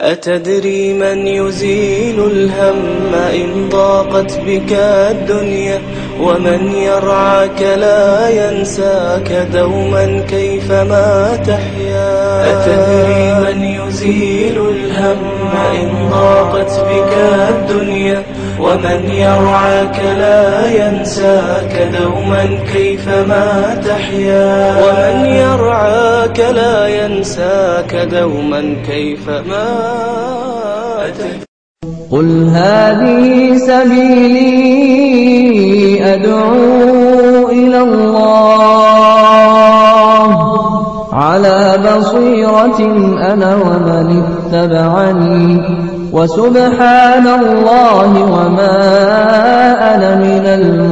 أتدري من يزيل الهم إن ضاقت بك الدنيا ومن يرعاك لا ينساك دوما كيفما تحيا أتدري من يزيل الهم إن ضاقت بك الدنيا ومن يرعاك لا ينساك دوما كيفما تحيا ومن يرعاك لا ينساك دوما كيفما تحيا قل هذه سبيلي أدعو إلى الله على بصيرة أنا ومن اتبعني وسبحان الله وما أنا من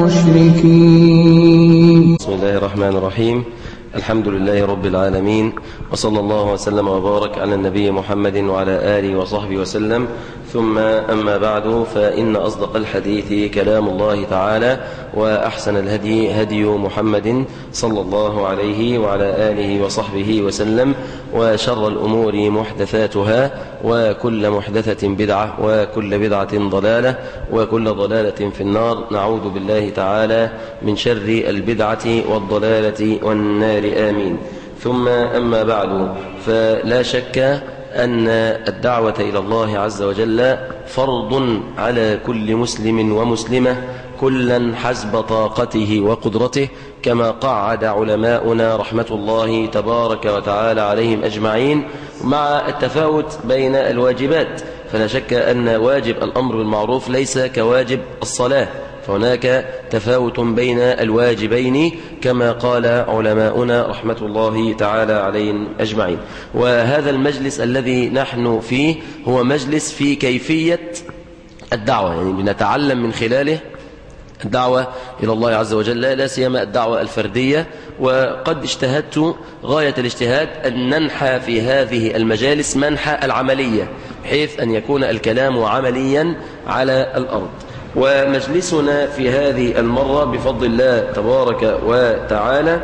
المشركين بسم الله الرحمن الرحيم الحمد لله رب العالمين وصلى الله وسلم وبارك على النبي محمد وعلى آله وصحبه وسلم ثم أما بعد فإن أصدق الحديث كلام الله تعالى وأحسن الهدي هدي محمد صلى الله عليه وعلى آله وصحبه وسلم وشر الأمور محدثاتها وكل محدثة بدعة وكل بدعة ضلالة وكل ضلالة في النار نعوذ بالله تعالى من شر البدعة والضلالة والنار آمين ثم أما بعد فلا شك أن الدعوة إلى الله عز وجل فرض على كل مسلم ومسلمة كلا حسب طاقته وقدرته كما قعد علماؤنا رحمة الله تبارك وتعالى عليهم أجمعين مع التفاوت بين الواجبات فلا شك أن واجب الأمر بالمعروف ليس كواجب الصلاة فهناك تفاوت بين الواجبين كما قال علماؤنا رحمة الله تعالى عليهم أجمعين وهذا المجلس الذي نحن فيه هو مجلس في كيفية الدعوة يعني بنتعلم من خلاله الدعوة إلى الله عز وجل لا سيما الدعوة الفردية وقد اجتهدت غاية الاجتهاد أن ننحى في هذه المجالس منحى العملية بحيث أن يكون الكلام عمليا على الأرض ومجلسنا في هذه المرة بفضل الله تبارك وتعالى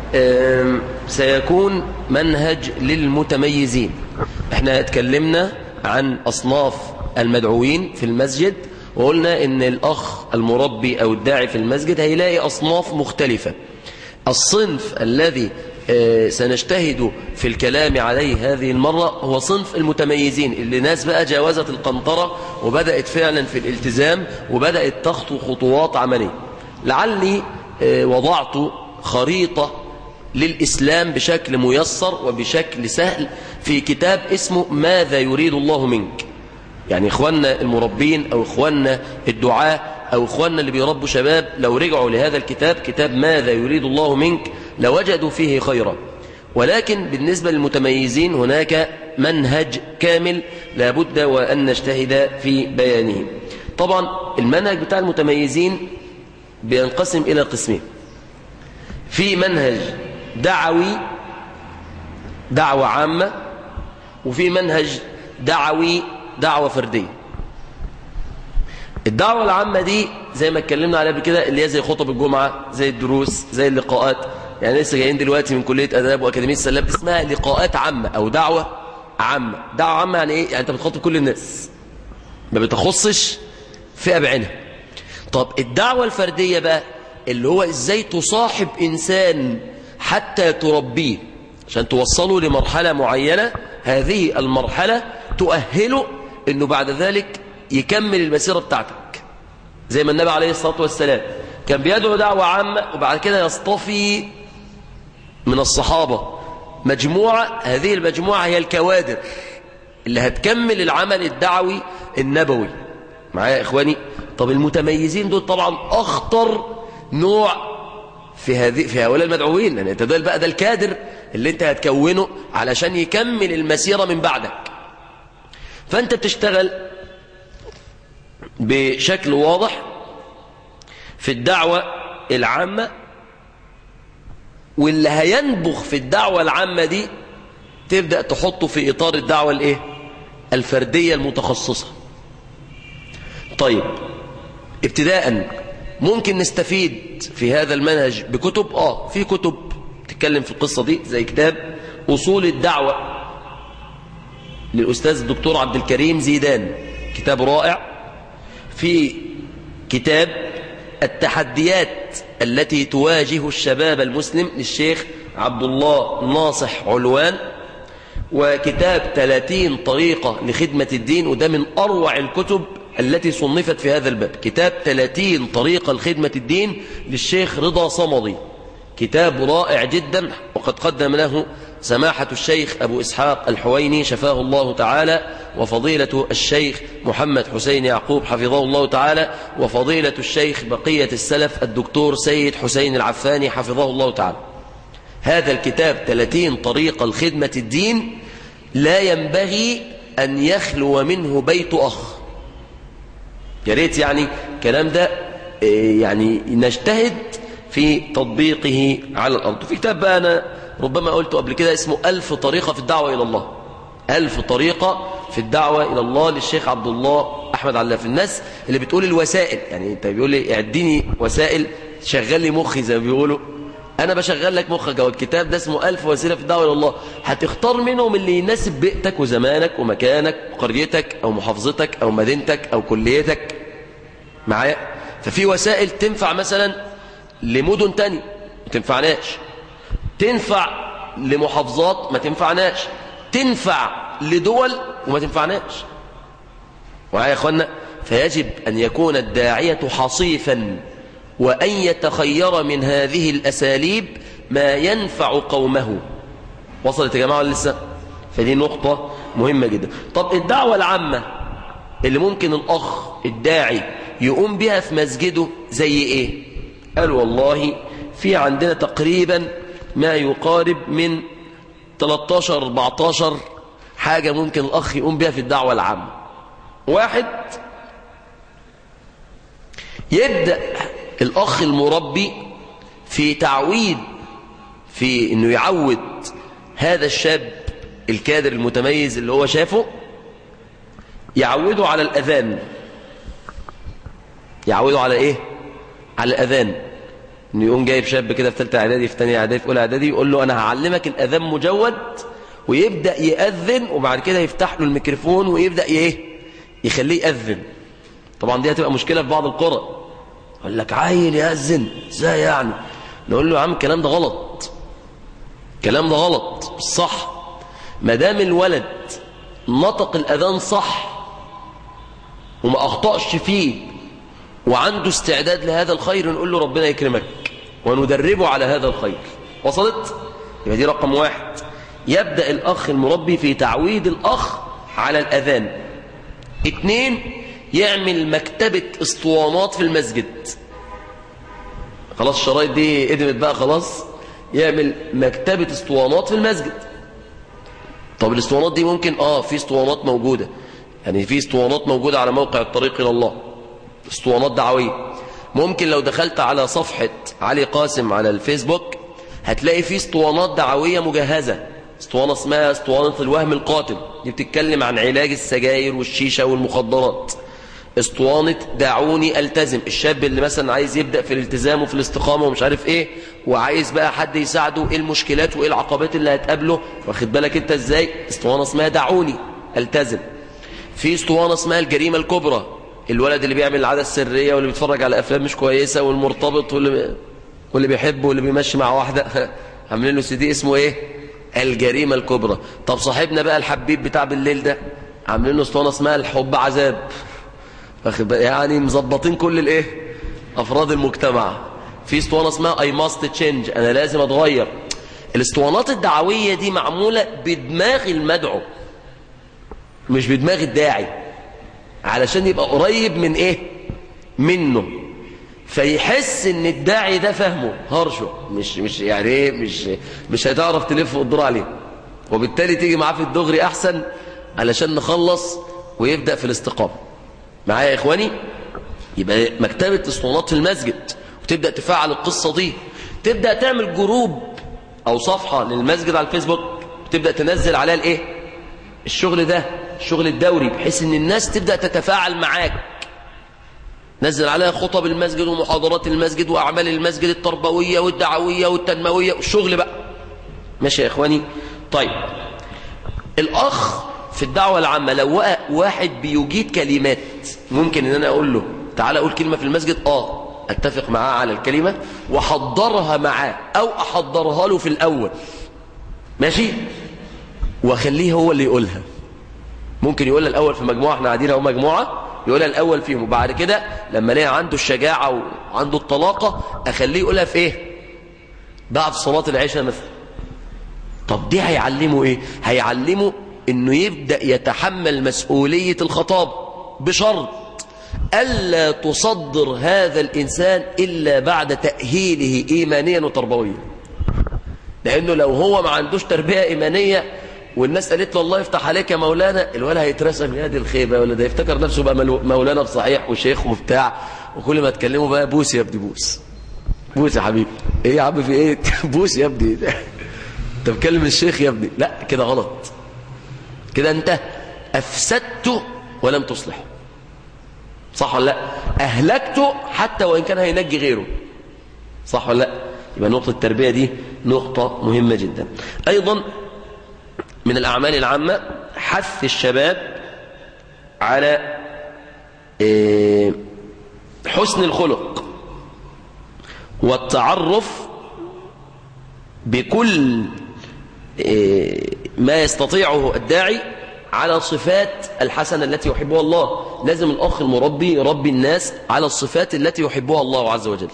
سيكون منهج للمتميزين احنا اتكلمنا عن أصناف المدعوين في المسجد وقلنا ان الأخ المربي أو الداعي في المسجد هيلاقي أصناف مختلفة الصنف الذي سنجتهد في الكلام عليه هذه المرة هو صنف المتميزين اللي ناس بقى جاوزت القنطرة وبدأت فعلا في الالتزام وبدأت تخطو خطوات عملية لعلي وضعت خريطة للإسلام بشكل ميسر وبشكل سهل في كتاب اسمه ماذا يريد الله منك يعني إخواننا المربين أو إخواننا الدعاء أو إخواننا اللي بيربوا شباب لو رجعوا لهذا الكتاب كتاب ماذا يريد الله منك لوجدوا فيه خيرا ولكن بالنسبة للمتميزين هناك منهج كامل لابد وأن نجتهد في بيانه طبعا المنهج بتاع المتميزين بينقسم إلى قسمين في منهج دعوي دعوة عامة وفي منهج دعوي دعوة فردية الدعوة العامة دي زي ما اتكلمنا عليها قبل كده اللي هي زي خطب الجمعة زي الدروس زي اللقاءات يعني لسه جايين دلوقتي من كلية أداب وأكاديمية السلام اسمها لقاءات عامة أو دعوة عامة دعوة عامة يعني إيه؟ يعني أنت بتخاطب كل الناس ما بتخصش فئة بعينها طب الدعوة الفردية بقى اللي هو إزاي تصاحب إنسان حتى تربيه عشان توصله لمرحلة معينة هذه المرحلة تؤهله أنه بعد ذلك يكمل المسيرة بتاعتك زي ما النبي عليه الصلاة والسلام كان بيدعو دعوة عامة وبعد كده يصطفي من الصحابة مجموعة هذه المجموعة هي الكوادر اللي هتكمل العمل الدعوي النبوي معايا يا إخواني طب المتميزين دول طبعا أخطر نوع في هذه في هؤلاء المدعوين لأن انت دول بقى ده الكادر اللي انت هتكونه علشان يكمل المسيرة من بعدك فانت بتشتغل بشكل واضح في الدعوة العامة واللي هينبخ في الدعوة العامة دي تبدأ تحطه في إطار الدعوة الايه الفردية المتخصصة طيب ابتداء ممكن نستفيد في هذا المنهج بكتب آه في كتب تتكلم في القصة دي زي كتاب أصول الدعوة للأستاذ الدكتور عبد الكريم زيدان كتاب رائع في كتاب التحديات التي تواجه الشباب المسلم للشيخ عبد الله ناصح علوان وكتاب 30 طريقة لخدمة الدين وده من أروع الكتب التي صنفت في هذا الباب كتاب 30 طريقة لخدمة الدين للشيخ رضا صمدي كتاب رائع جدا وقد قدم له سماحة الشيخ أبو إسحاق الحويني شفاه الله تعالى وفضيلة الشيخ محمد حسين يعقوب حفظه الله تعالى وفضيلة الشيخ بقية السلف الدكتور سيد حسين العفاني حفظه الله تعالى هذا الكتاب 30 طريقة لخدمة الدين لا ينبغي أن يخلو منه بيت أخ يا ريت يعني كلام ده يعني نجتهد في تطبيقه على الأرض في كتاب بقى أنا ربما قلته قبل كده اسمه ألف طريقة في الدعوة إلى الله ألف طريقة في الدعوة إلى الله للشيخ عبد الله أحمد علاف الناس اللي بتقول الوسائل يعني أنت بيقول لي اعديني وسائل شغل لي مخي زي ما بيقولوا أنا بشغل لك مخك أهو الكتاب ده اسمه ألف وسيلة في الدعوة إلى الله هتختار منهم اللي يناسب بيئتك وزمانك ومكانك وقريتك أو محافظتك أو مدينتك أو كليتك معايا ففي وسائل تنفع مثلا لمدن تاني ما تنفعناش تنفع لمحافظات ما تنفعناش تنفع لدول وما تنفعناش وعلى يا اخوانا فيجب أن يكون الداعية حصيفا وأن يتخير من هذه الأساليب ما ينفع قومه وصلت يا جماعة ولا لسه فدي نقطة مهمة جدا طب الدعوة العامة اللي ممكن الأخ الداعي يقوم بها في مسجده زي إيه قال والله في عندنا تقريبا ما يقارب من 13 14 حاجة ممكن الأخ يقوم بها في الدعوة العامة واحد يبدأ الأخ المربي في تعويد في أنه يعود هذا الشاب الكادر المتميز اللي هو شافه يعوده على الأذان يعوده على إيه؟ على الأذان انه يقوم جايب شاب كده في ثالثه اعدادي في ثانيه اعدادي في اولى اعدادي يقول له انا هعلمك الاذان مجود ويبدا ياذن وبعد كده يفتح له الميكروفون ويبدا ايه يخليه ياذن طبعا دي هتبقى مشكله في بعض القرى يقول لك عيل ياذن ازاي يعني نقول له يا عم الكلام ده غلط الكلام ده غلط مش صح ما دام الولد نطق الاذان صح وما اخطاش فيه وعنده استعداد لهذا الخير نقول له ربنا يكرمك وندربه على هذا الخير وصلت؟ يبقى دي رقم واحد يبدأ الأخ المربي في تعويد الأخ على الأذان اتنين يعمل مكتبة اسطوانات في المسجد خلاص الشرايط دي قدمت بقى خلاص يعمل مكتبة اسطوانات في المسجد طب الاسطوانات دي ممكن اه في اسطوانات موجودة يعني في اسطوانات موجودة على موقع الطريق إلى الله اسطوانات دعوية ممكن لو دخلت على صفحة علي قاسم على الفيسبوك هتلاقي فيه اسطوانات دعوية مجهزة اسطوانة اسمها اسطوانة الوهم القاتل دي بتتكلم عن علاج السجاير والشيشة والمخدرات اسطوانة دعوني التزم الشاب اللي مثلا عايز يبدأ في الالتزام وفي الاستقامة ومش عارف ايه وعايز بقى حد يساعده ايه المشكلات وايه العقبات اللي هتقابله واخد بالك انت ازاي اسطوانة اسمها دعوني التزم في اسطوانة اسمها الجريمة الكبرى الولد اللي بيعمل العادة السرية واللي بيتفرج على أفلام مش كويسة والمرتبط واللي, واللي بيحب واللي بيمشي مع واحدة عاملين له سي دي اسمه ايه الجريمة الكبرى طب صاحبنا بقى الحبيب بتاع بالليل ده عاملين له اسطوانة اسمها الحب عذاب يعني مظبطين كل الايه افراد المجتمع في اسطوانة اسمها I must change انا لازم اتغير الاسطوانات الدعوية دي معمولة بدماغ المدعو مش بدماغ الداعي علشان يبقى قريب من ايه منه فيحس ان الداعي ده فهمه هرشه مش مش يعني ايه مش مش هتعرف تلف وتدور عليه وبالتالي تيجي معاه في الدغري احسن علشان نخلص ويبدا في الاستقامه معايا يا اخواني يبقى مكتبه اسطوانات في المسجد وتبدا تفعل القصه دي تبدا تعمل جروب او صفحه للمسجد على الفيسبوك وتبدا تنزل عليها الايه الشغل ده الشغل الدوري بحيث ان الناس تبدأ تتفاعل معاك نزل عليها خطب المسجد ومحاضرات المسجد وأعمال المسجد التربوية والدعوية والتنموية والشغل بقى ماشي يا إخواني طيب الأخ في في الدعوة العامة لو وقع واحد بيجيد كلمات ممكن ان انا اقول له تعالى اقول كلمة في المسجد اه اتفق معاه على الكلمة واحضرها معاه او احضرها له في الاول ماشي واخليه هو اللي يقولها ممكن يقولها الاول في مجموعة احنا قاعدين اهو مجموعة يقولها الاول فيهم وبعد كده لما الاقي عنده الشجاعة وعنده الطلاقة اخليه يقولها في ايه بعد صلاة العشاء مثلا طب دي هيعلمه ايه هيعلمه انه يبدأ يتحمل مسؤولية الخطاب بشرط ألا تصدر هذا الإنسان إلا بعد تأهيله إيمانيا وتربويا لأنه لو هو ما عندوش تربية إيمانية والناس قالت له الله يفتح عليك يا مولانا الولا هيترسم يا دي الخيبة ولا ده يفتكر نفسه بقى مولانا بصحيح وشيخ وبتاع وكل ما تكلمه بقى بوس يا ابني بوس بوس يا حبيبي ايه يا عم في ايه بوس يا ابني انت بتكلم الشيخ يا ابني لا كده غلط كده انت افسدته ولم تصلحه صح ولا لا اهلكته حتى وان كان هينجي غيره صح ولا لا يبقى نقطة التربية دي نقطة مهمة جدا ايضا من الاعمال العامة حث الشباب على حسن الخلق والتعرف بكل ما يستطيعه الداعي على صفات الحسنة التي يحبها الله لازم الأخ المربي يربي الناس على الصفات التي يحبها الله عز وجل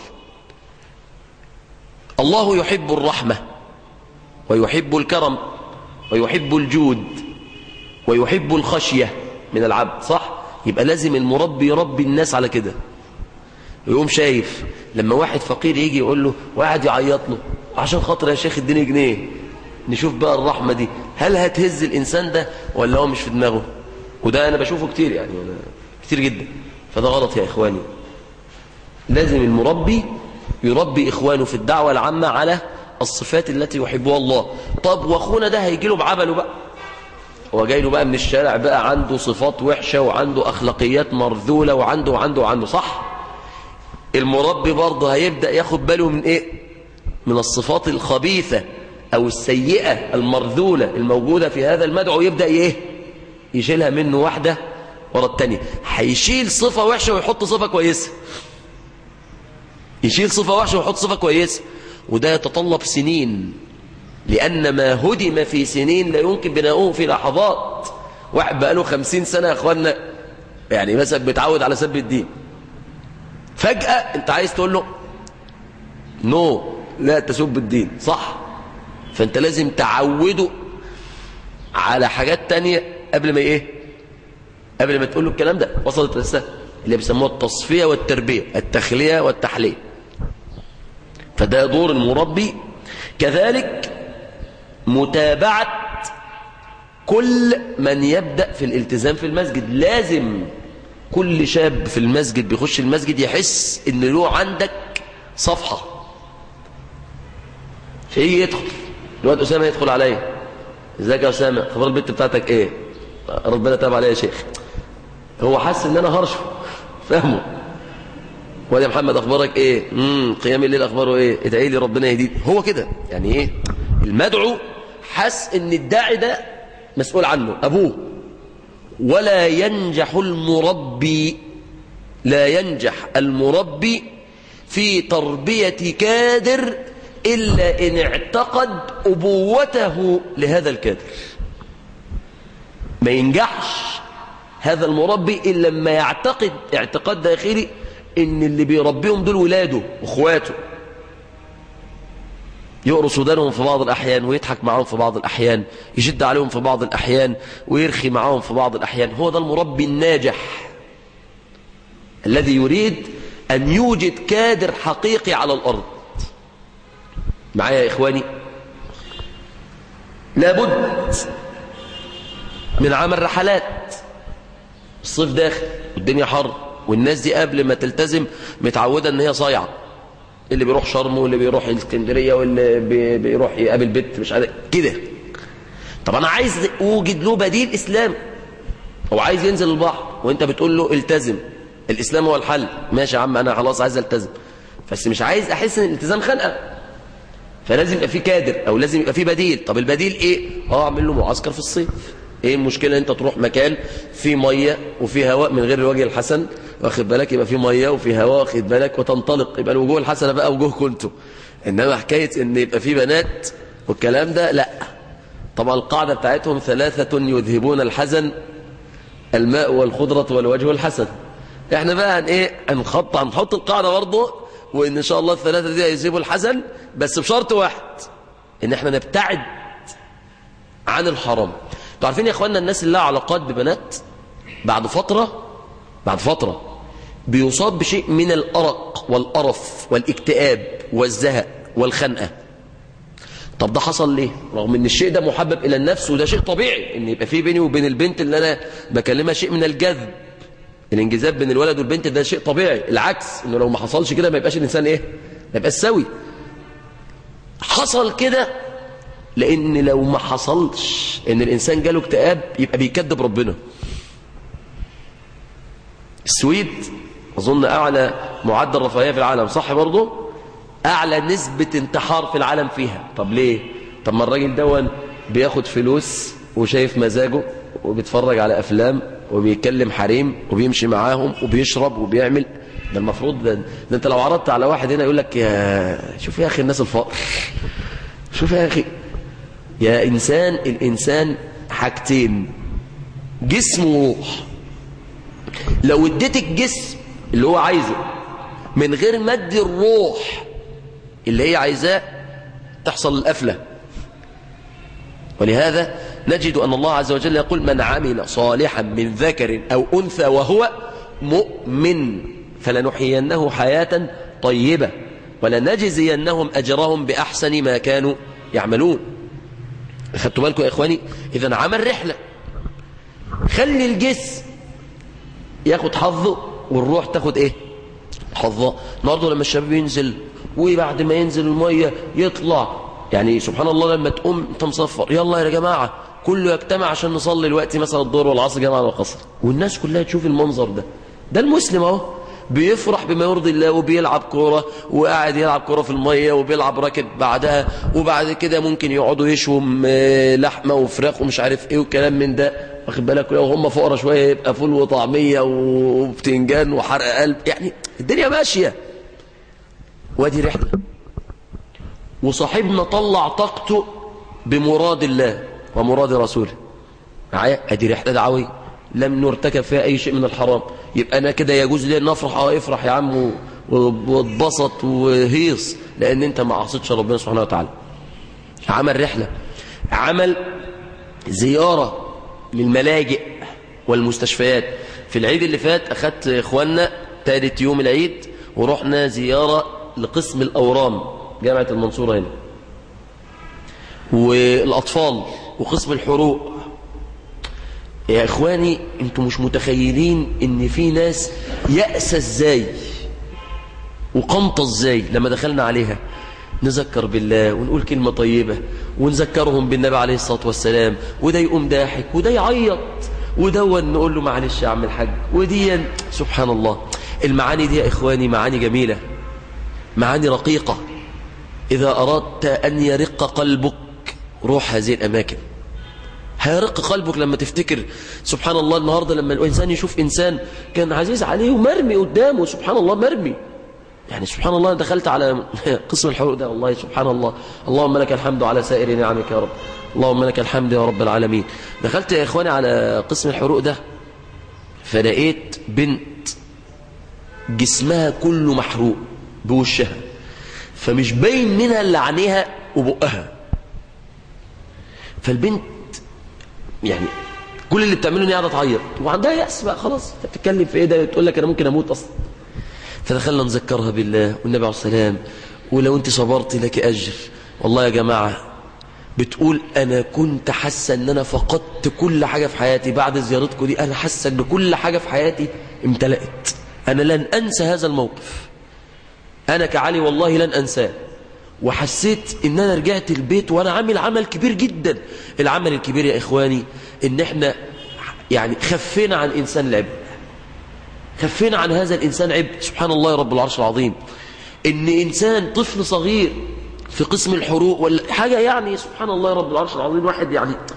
الله يحب الرحمة ويحب الكرم ويحب الجود ويحب الخشية من العبد صح؟ يبقى لازم المربي يربي الناس على كده ويقوم شايف لما واحد فقير يجي يقول له واحد يعيط له عشان خاطر يا شيخ اديني جنيه نشوف بقى الرحمة دي هل هتهز الإنسان ده ولا هو مش في دماغه وده أنا بشوفه كتير يعني أنا كتير جدا فده غلط يا إخواني لازم المربي يربي إخوانه في الدعوة العامة على الصفات التي يحبها الله طب واخونا ده هيجي له بعبله بقى هو جاي له بقى من الشارع بقى عنده صفات وحشة وعنده أخلاقيات مرذولة وعنده وعنده وعنده صح المربي برضه هيبدأ ياخد باله من إيه من الصفات الخبيثة أو السيئة المرذولة الموجودة في هذا المدعو يبدأ إيه يشيلها منه واحدة ورا التانية هيشيل صفة وحشة ويحط صفة كويسة يشيل صفة وحشة ويحط صفة كويسة وده يتطلب سنين لأن ما هدم في سنين لا يمكن بناؤه في لحظات واحد بقاله خمسين سنة يا أخوانا يعني مثلا بيتعود على سب الدين فجأة انت عايز تقول له نو لا تسب الدين صح فانت لازم تعوده على حاجات تانية قبل ما ايه قبل ما تقول له الكلام ده وصلت رسالة اللي بيسموها التصفية والتربية التخلية والتحلية فده دور المربي كذلك متابعة كل من يبدأ في الالتزام في المسجد لازم كل شاب في المسجد بيخش المسجد يحس ان له عندك صفحة فيجي يدخل الواد أسامة يدخل عليا ازيك يا أسامة خبر البنت بتاعتك ايه ربنا تاب عليا يا شيخ هو حس ان انا هرشه فاهمه واد يا محمد اخبارك ايه امم قيام الليل اخباره ايه ادعي لي ربنا يهديك هو كده يعني ايه المدعو حس ان الداعي ده مسؤول عنه ابوه ولا ينجح المربي لا ينجح المربي في تربية كادر إلا إن اعتقد أبوته لهذا الكادر ما ينجحش هذا المربي إلا لما يعتقد اعتقاد داخلي إن اللي بيربيهم دول ولاده واخواته يقرص ودانهم في بعض الأحيان ويضحك معاهم في بعض الأحيان يشد عليهم في بعض الأحيان ويرخي معاهم في بعض الأحيان هو ده المربي الناجح الذي يريد أن يوجد كادر حقيقي على الأرض معايا يا إخواني لابد من عمل رحلات الصيف داخل والدنيا حر والناس دي قبل ما تلتزم متعودة ان هي صايعة اللي بيروح شرم واللي بيروح الاسكندرية واللي بي بيروح يقابل بنت مش عارف كده طب انا عايز اوجد له بديل اسلام هو عايز ينزل البحر وانت بتقول له التزم الاسلام هو الحل ماشي يا عم انا خلاص عايز التزم بس مش عايز احس ان الالتزام خنقه فلازم يبقى في كادر او لازم يبقى في بديل طب البديل ايه اه اعمل له معسكر في الصيف ايه المشكلة انت تروح مكان فيه مية وفيه هواء من غير الوجه الحسن واخد بالك يبقى فيه مية وفيه هواء واخد بالك وتنطلق يبقى الوجوه الحسنة بقى وجوه كنتم انما حكاية ان يبقى فيه بنات والكلام ده لا طبعا القاعدة بتاعتهم ثلاثة يذهبون الحزن الماء والخضرة والوجه الحسن احنا بقى هن ايه هنخط هنحط القاعدة برضه وان ان شاء الله الثلاثة دي هيذهبوا الحزن بس بشرط واحد ان احنا نبتعد عن الحرام انتوا عارفين يا اخوانا الناس اللي لها علاقات ببنات بعد فترة بعد فترة بيصاب بشيء من الأرق والقرف والاكتئاب والزهق والخنقة طب ده حصل ليه رغم ان الشيء ده محبب الى النفس وده شيء طبيعي ان يبقى في بيني وبين البنت اللي انا بكلمها شيء من الجذب الانجذاب بين الولد والبنت ده شيء طبيعي العكس انه لو ما حصلش كده ما يبقاش الانسان ايه ما يبقاش سوي حصل كده لان لو ما حصلش ان الانسان جاله اكتئاب يبقى بيكذب ربنا السويد اظن اعلى معدل رفاهيه في العالم صح برضه اعلى نسبه انتحار في العالم فيها طب ليه طب ما الراجل دون بياخد فلوس وشايف مزاجه وبيتفرج على افلام وبيتكلم حريم وبيمشي معاهم وبيشرب وبيعمل ده المفروض ده, ده انت لو عرضت على واحد هنا يقول لك يا شوف يا اخي الناس الفقر شوف يا اخي يا انسان الانسان حاجتين جسم وروح لو اديت الجسم اللي هو عايزه من غير ما ادي الروح اللي هي عايزاه تحصل القفله ولهذا نجد أن الله عز وجل يقول من عمل صالحا من ذكر أو أنثى وهو مؤمن فلنحيينه حياة طيبة ولنجزينهم أجرهم بأحسن ما كانوا يعملون خدتوا بالكم يا إخواني إذا عمل رحلة خلي الجسم ياخد حظه والروح تاخد إيه حظه النهارده لما الشباب ينزل وبعد ما ينزل المية يطلع يعني سبحان الله لما تقوم انت مصفر يلا يا جماعة كله يجتمع عشان نصلي الوقت مثلا الظهر والعصر جماعة والقصر والناس كلها تشوف المنظر ده ده المسلم اهو بيفرح بما يرضي الله وبيلعب كورة وقاعد يلعب كورة في المية وبيلعب راكت بعدها وبعد كده ممكن يقعدوا يشوا لحمة وفراخ ومش عارف ايه وكلام من ده واخد بالك لو هم فقراء شوية يبقى فول وطعمية وبتنجان وحرق قلب يعني الدنيا ماشية وادي رحلة وصاحبنا طلع طاقته بمراد الله ومراد رسوله معايا ادي رحله دعويه لم نرتكب فيها اي شيء من الحرام يبقى انا كده يجوز لي ان افرح اه افرح يا عم واتبسط وهيص لان انت ما عصيتش ربنا سبحانه وتعالى عمل رحله عمل زياره للملاجئ والمستشفيات في العيد اللي فات اخدت اخواننا ثالث يوم العيد ورحنا زياره لقسم الاورام جامعة المنصورة هنا والأطفال وقسم الحروق يا إخواني أنتم مش متخيلين إن في ناس يأسى إزاي وقمطة إزاي لما دخلنا عليها نذكر بالله ونقول كلمة طيبة ونذكرهم بالنبي عليه الصلاة والسلام وده يقوم ضاحك وده يعيط ودون نقول له معلش يا عم الحاج ودي سبحان الله المعاني دي يا إخواني معاني جميلة معاني رقيقة إذا أردت أن يرق قلبك روح هذه الأماكن هيرق قلبك لما تفتكر سبحان الله النهاردة لما الإنسان يشوف إنسان كان عزيز عليه ومرمي قدامه سبحان الله مرمي يعني سبحان الله دخلت على قسم الحقوق ده والله سبحان الله اللهم لك الحمد على سائر نعمك يا رب اللهم لك الحمد يا رب العالمين دخلت يا إخواني على قسم الحروق ده فلقيت بنت جسمها كله محروق بوشها فمش باين منها اللي عينيها وبقها فالبنت يعني كل اللي بتعمله ان هي قاعده تعيط وعندها يأس بقى خلاص تتكلم في ايه ده تقول لك انا ممكن اموت اصلا فدخلنا نذكرها بالله والنبي عليه السلام ولو انت صبرت لك اجر والله يا جماعه بتقول انا كنت حاسه ان انا فقدت كل حاجه في حياتي بعد زيارتكم دي انا حاسه ان كل حاجه في حياتي امتلأت انا لن انسى هذا الموقف أنا كعلي والله لن أنساه وحسيت إن أنا رجعت البيت وأنا عامل عمل كبير جدا العمل الكبير يا إخواني إن إحنا يعني خفينا عن إنسان العبء خفينا عن هذا الإنسان عبء سبحان الله رب العرش العظيم إن إنسان طفل صغير في قسم الحروق ولا حاجة يعني سبحان الله رب العرش العظيم واحد يعني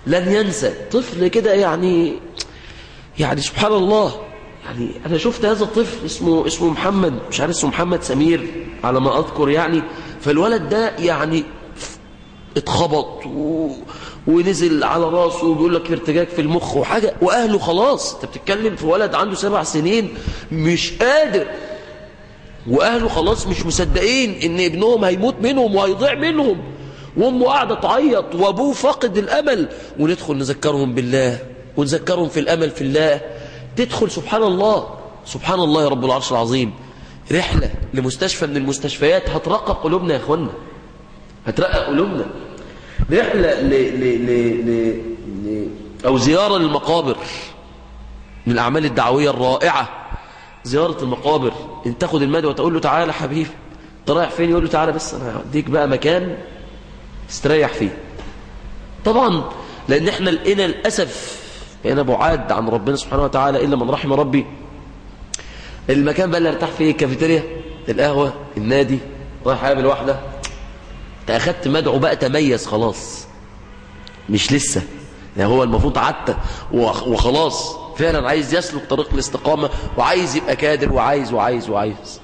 لن ينسى طفل كده يعني يعني سبحان الله يعني أنا شفت هذا الطفل اسمه اسمه محمد مش عارف اسمه محمد سمير على ما أذكر يعني فالولد ده يعني اتخبط و... ونزل على راسه وبيقول لك ارتجاج في المخ وحاجة وأهله خلاص انت بتتكلم في ولد عنده سبع سنين مش قادر وأهله خلاص مش مصدقين إن ابنهم هيموت منهم وهيضيع منهم وأمه قاعدة تعيط وأبوه فاقد الأمل وندخل نذكرهم بالله ونذكرهم في الأمل في الله تدخل سبحان الله سبحان الله يا رب العرش العظيم رحلة لمستشفى من المستشفيات هترقق قلوبنا يا اخوانا هترقق قلوبنا رحلة ل... ل... ل... ل... ل... أو زيارة للمقابر من الأعمال الدعوية الرائعة زيارة المقابر ان تاخد المدى وتقول له تعالى حبيبي انت رايح فين يقول له تعالى بس انا هديك بقى مكان تستريح فيه طبعا لان احنا لقينا للاسف بقينا بعاد عن ربنا سبحانه وتعالى الا من رحم ربي المكان بقى اللي ارتاح فيه الكافيتيريا القهوه النادي رايح اقابل واحده انت اخدت مدعو بقى تميز خلاص مش لسه يعني هو المفروض عدت وخلاص فعلا عايز يسلك طريق الاستقامة وعايز يبقى كادر وعايز وعايز وعايز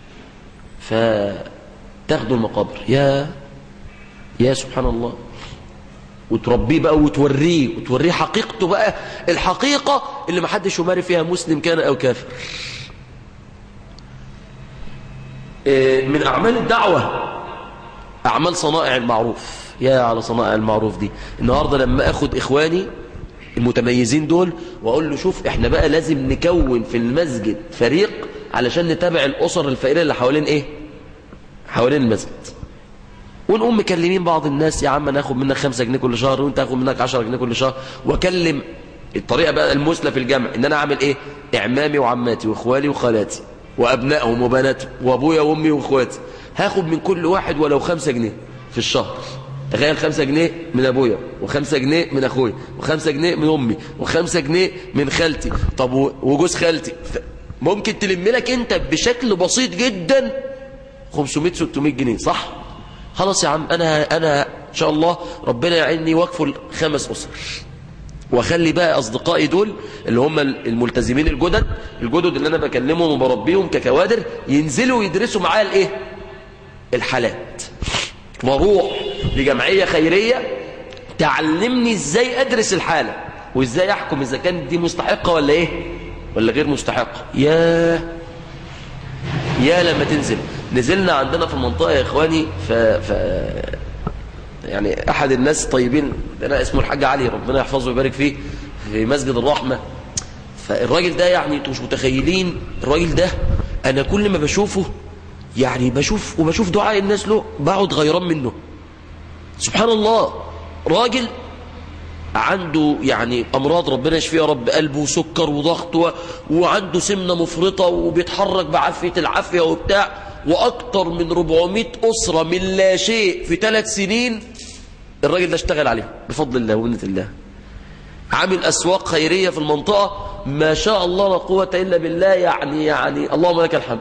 فتاخدوا المقابر يا يا سبحان الله وتربيه بقى وتوريه وتوريه حقيقته بقى الحقيقة اللي ما حدش يماري فيها مسلم كان أو كافر من أعمال الدعوة أعمال صنائع المعروف يا على صنائع المعروف دي النهاردة لما أخد إخواني المتميزين دول واقول له شوف احنا بقى لازم نكون في المسجد فريق علشان نتابع الاسر الفقيره اللي حوالين ايه حوالين المسجد ونقوم مكلمين بعض الناس يا عم ناخد منك خمسة جنيه كل شهر وانت تاخد منك عشرة جنيه كل شهر واكلم الطريقه بقى المثلى في الجمع ان انا اعمل ايه اعمامي وعماتي واخوالي وخالاتي وابنائهم وبناتهم وابويا وامي واخواتي هاخد من كل واحد ولو خمسة جنيه في الشهر تخيل خمسة جنيه من أبويا وخمسة جنيه من أخويا وخمسة جنيه من أمي وخمسة جنيه من خالتي طب وجوز خالتي ممكن تلم لك أنت بشكل بسيط جدا 500-600 جنيه صح خلاص يا عم أنا, أنا إن شاء الله ربنا يعيني واكفل خمس أسر واخلي بقى أصدقائي دول اللي هم الملتزمين الجدد الجدد اللي أنا بكلمهم وبربيهم ككوادر ينزلوا يدرسوا معايا الإيه الحالات واروح لجمعية خيرية تعلمني ازاي ادرس الحالة وازاي احكم اذا كانت دي مستحقة ولا ايه ولا غير مستحقة يا يا لما تنزل نزلنا عندنا في المنطقة يا اخواني ف... ف... يعني احد الناس طيبين انا اسمه الحاج علي ربنا يحفظه ويبارك فيه في مسجد الرحمة فالراجل ده يعني انتوا مش متخيلين الراجل ده انا كل ما بشوفه يعني بشوف وبشوف دعاء الناس له بقعد غيران منه سبحان الله راجل عنده يعني أمراض ربنا يشفيه يا رب قلبه وسكر وضغط و... وعنده سمنة مفرطة وبيتحرك بعافية العافية وبتاع وأكتر من 400 أسرة من لا شيء في ثلاث سنين الراجل ده اشتغل عليه بفضل الله ومنة الله عامل أسواق خيرية في المنطقة ما شاء الله لا قوة إلا بالله يعني يعني اللهم لك الحمد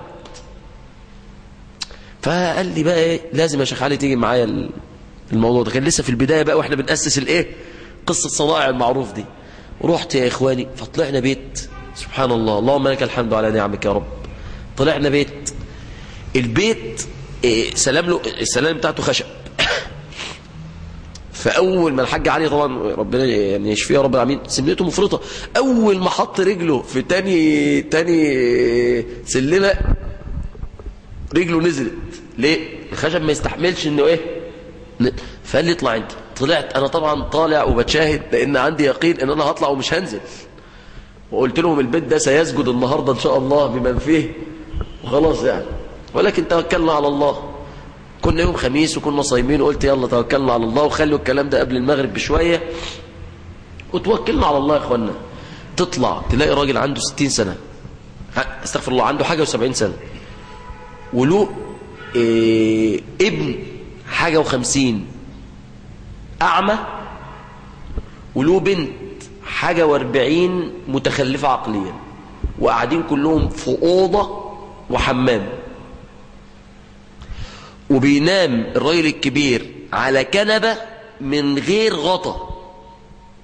فقال لي بقى ايه لازم يا شيخ علي تيجي معايا الموضوع ده كان لسه في البداية بقى واحنا بنأسس الايه قصة صنائع المعروف دي رحت يا اخواني فطلعنا بيت سبحان الله اللهم لك الحمد على نعمك يا رب طلعنا بيت البيت إيه سلام له السلام بتاعته خشب فاول ما الحاج علي طبعا ربنا يعني يشفيه يا رب العالمين سمنته مفرطه اول ما حط رجله في تاني تاني سلمه رجله نزلت ليه الخشب ما يستحملش انه ايه فقال لي اطلع انت طلعت انا طبعا طالع وبتشاهد لان عندي يقين ان انا هطلع ومش هنزل وقلت لهم البيت ده سيسجد النهاردة ان شاء الله بمن فيه وخلاص يعني ولكن توكلنا على الله كنا يوم خميس وكنا صايمين وقلت يلا توكلنا على الله وخلوا الكلام ده قبل المغرب بشوية وتوكلنا على الله يا اخوانا تطلع تلاقي راجل عنده 60 سنة استغفر الله عنده حاجة و70 سنة وله إيه ابن حاجة وخمسين أعمى وله بنت حاجة واربعين متخلفة عقليا وقاعدين كلهم في أوضة وحمام وبينام الراجل الكبير على كنبة من غير غطا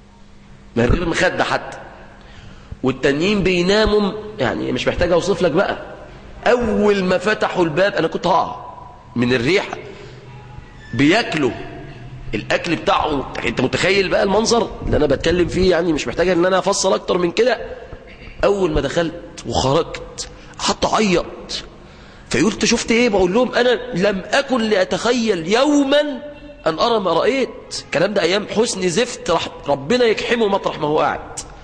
من غير مخدة حتى والتانيين بيناموا يعني مش محتاج اوصف لك بقى اول ما فتحوا الباب انا كنت هقع من الريحة بياكلوا الاكل بتاعه انت متخيل بقى المنظر اللي انا بتكلم فيه يعني مش محتاج ان انا افصل اكتر من كده اول ما دخلت وخرجت حتى عيط فيقول انت شفت ايه بقول لهم انا لم اكن لاتخيل يوما ان ارى ما رايت الكلام ده ايام حسن زفت رح ربنا يكحمه مطرح ما هو قاعد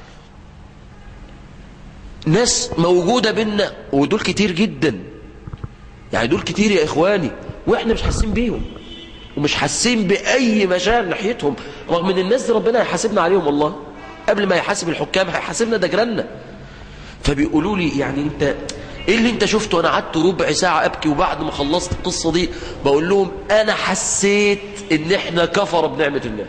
ناس موجوده بينا ودول كتير جدا يعني دول كتير يا اخواني واحنا مش حاسين بيهم ومش حاسين باي مشاعر ناحيتهم رغم ان الناس دي ربنا هيحاسبنا عليهم والله قبل ما يحاسب الحكام هيحاسبنا ده جيراننا فبيقولوا لي يعني انت ايه اللي انت شفته انا قعدت ربع ساعة ابكي وبعد ما خلصت القصة دي بقول لهم انا حسيت ان احنا كفر بنعمة الله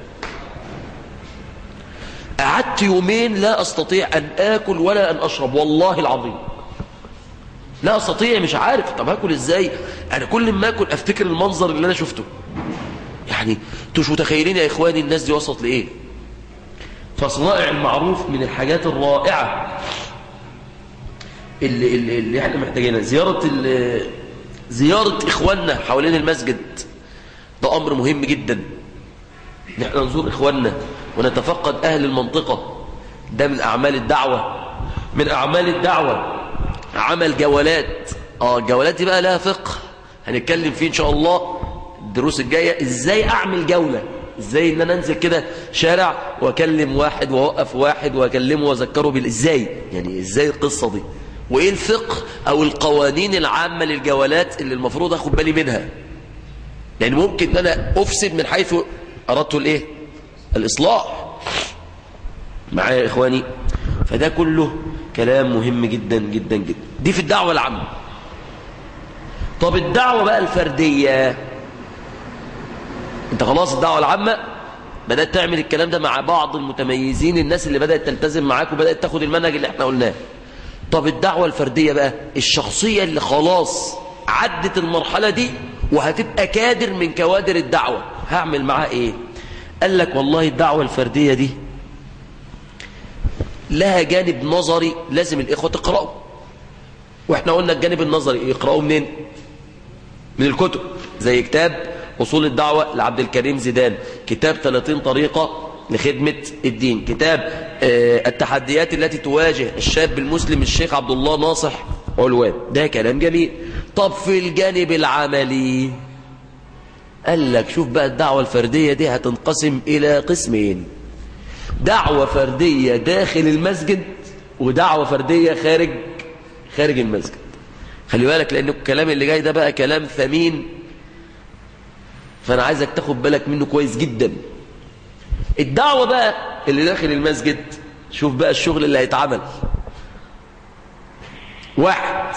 قعدت يومين لا استطيع ان اكل ولا ان اشرب والله العظيم لا استطيع مش عارف طب هاكل ازاي انا كل ما اكل افتكر المنظر اللي انا شفته يعني انتوا مش متخيلين يا اخواني الناس دي وصلت لايه فصنائع المعروف من الحاجات الرائعة اللي, اللي, اللي احنا محتاجينها زيارة زيارة اخواننا حوالين المسجد ده امر مهم جدا نحن نزور اخواننا ونتفقد اهل المنطقة ده من اعمال الدعوة من اعمال الدعوة عمل جولات اه الجولات دي بقى لها فقه هنتكلم فيه ان شاء الله الدروس الجاية ازاي اعمل جولة ازاي ان انا انزل كده شارع واكلم واحد واوقف واحد واكلمه واذكره بال ازاي يعني ازاي القصة دي وايه الفقه او القوانين العامة للجولات اللي المفروض اخد بالي منها يعني ممكن ان انا افسد من حيث اردت الايه الاصلاح معايا يا اخواني فده كله كلام مهم جدا جدا جدا دي في الدعوة العامة طب الدعوة بقى الفردية انت خلاص الدعوة العامة بدأت تعمل الكلام ده مع بعض المتميزين الناس اللي بدأت تلتزم معاك وبدأت تاخد المنهج اللي احنا قلناه طب الدعوة الفردية بقى الشخصية اللي خلاص عدت المرحلة دي وهتبقى كادر من كوادر الدعوة هعمل معاه ايه قال لك والله الدعوة الفردية دي لها جانب نظري لازم الإخوة تقرأوا واحنا قلنا الجانب النظري يقرأوا منين من الكتب زي كتاب أصول الدعوة لعبد الكريم زيدان كتاب 30 طريقة لخدمة الدين كتاب آه التحديات التي تواجه الشاب المسلم الشيخ عبد الله ناصح علوان ده كلام جميل طب في الجانب العملي قال لك شوف بقى الدعوة الفردية دي هتنقسم إلى قسمين دعوة فردية داخل المسجد ودعوة فردية خارج خارج المسجد خلي بالك لأن الكلام اللي جاي ده بقى كلام ثمين فأنا عايزك تاخد بالك منه كويس جدا الدعوة بقى اللي داخل المسجد شوف بقى الشغل اللي هيتعمل واحد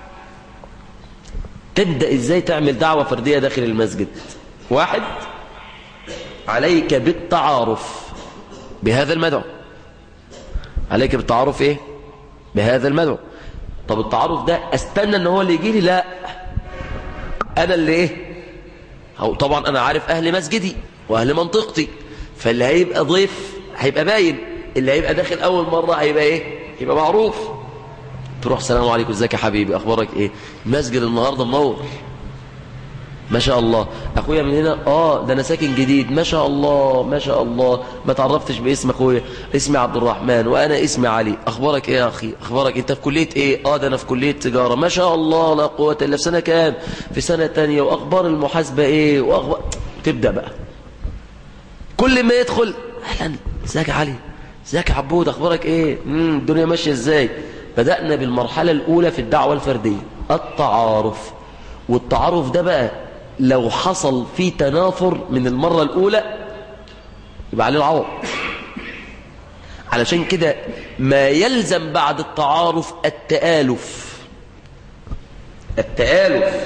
تبدأ ازاي تعمل دعوة فردية داخل المسجد واحد عليك بالتعارف بهذا المدعو عليك بالتعارف ايه بهذا المدعو طب التعارف ده استنى ان هو اللي يجي لي لا انا اللي ايه أو طبعا انا عارف اهل مسجدي واهل منطقتي فاللي هيبقى ضيف هيبقى باين اللي هيبقى داخل اول مرة هيبقى ايه يبقى معروف تروح السلام عليكم ازيك يا حبيبي اخبارك ايه المسجد النهارده منور ما شاء الله اخويا من هنا اه ده انا ساكن جديد ما شاء الله ما شاء الله ما تعرفتش باسم اخويا اسمي عبد الرحمن وانا اسمي علي اخبارك ايه يا اخي اخبارك انت في كليه ايه اه ده انا في كليه تجاره ما شاء الله لا قوه الا في سنه كام في سنه تانية واخبار المحاسبه ايه واخبار تبدا بقى كل ما يدخل اهلا ازيك يا علي ازيك يا عبود اخبارك ايه امم الدنيا ماشيه ازاي بدانا بالمرحله الاولى في الدعوه الفرديه التعارف والتعارف ده بقى لو حصل فيه تنافر من المرة الأولى يبقى عليه العوض علشان كده ما يلزم بعد التعارف التآلف التآلف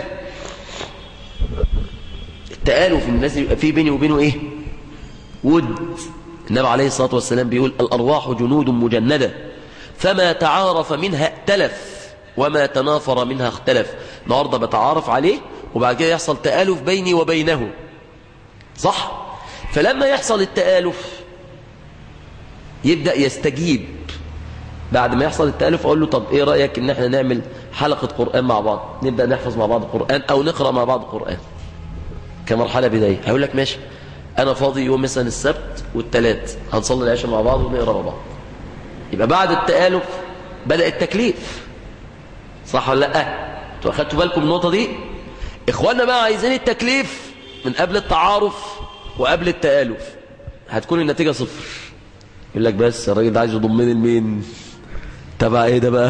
التآلف الناس يبقى فيه بيني وبينه ايه ود النبي عليه الصلاة والسلام بيقول الأرواح جنود مجندة فما تعارف منها ائتلف وما تنافر منها اختلف النهارده بتعارف عليه وبعد كده يحصل تآلف بيني وبينه صح فلما يحصل التآلف يبدأ يستجيب بعد ما يحصل التألف أقول له طب إيه رأيك إن احنا نعمل حلقة قرآن مع بعض نبدأ نحفظ مع بعض القرآن أو نقرأ مع بعض القرآن كمرحلة بداية هيقول لك ماشي أنا فاضي يوم مثلا السبت والتلات هنصلي العشاء مع بعض ونقرأ مع بعض يبقى بعد التآلف بدأ التكليف صح ولا لا انتوا اخدتوا بالكم من النقطة دي إخواننا بقى عايزين التكليف من قبل التعارف وقبل التآلف هتكون النتيجة صفر يقول لك بس الراجل ده عايز يضمني لمين تبع ايه ده بقى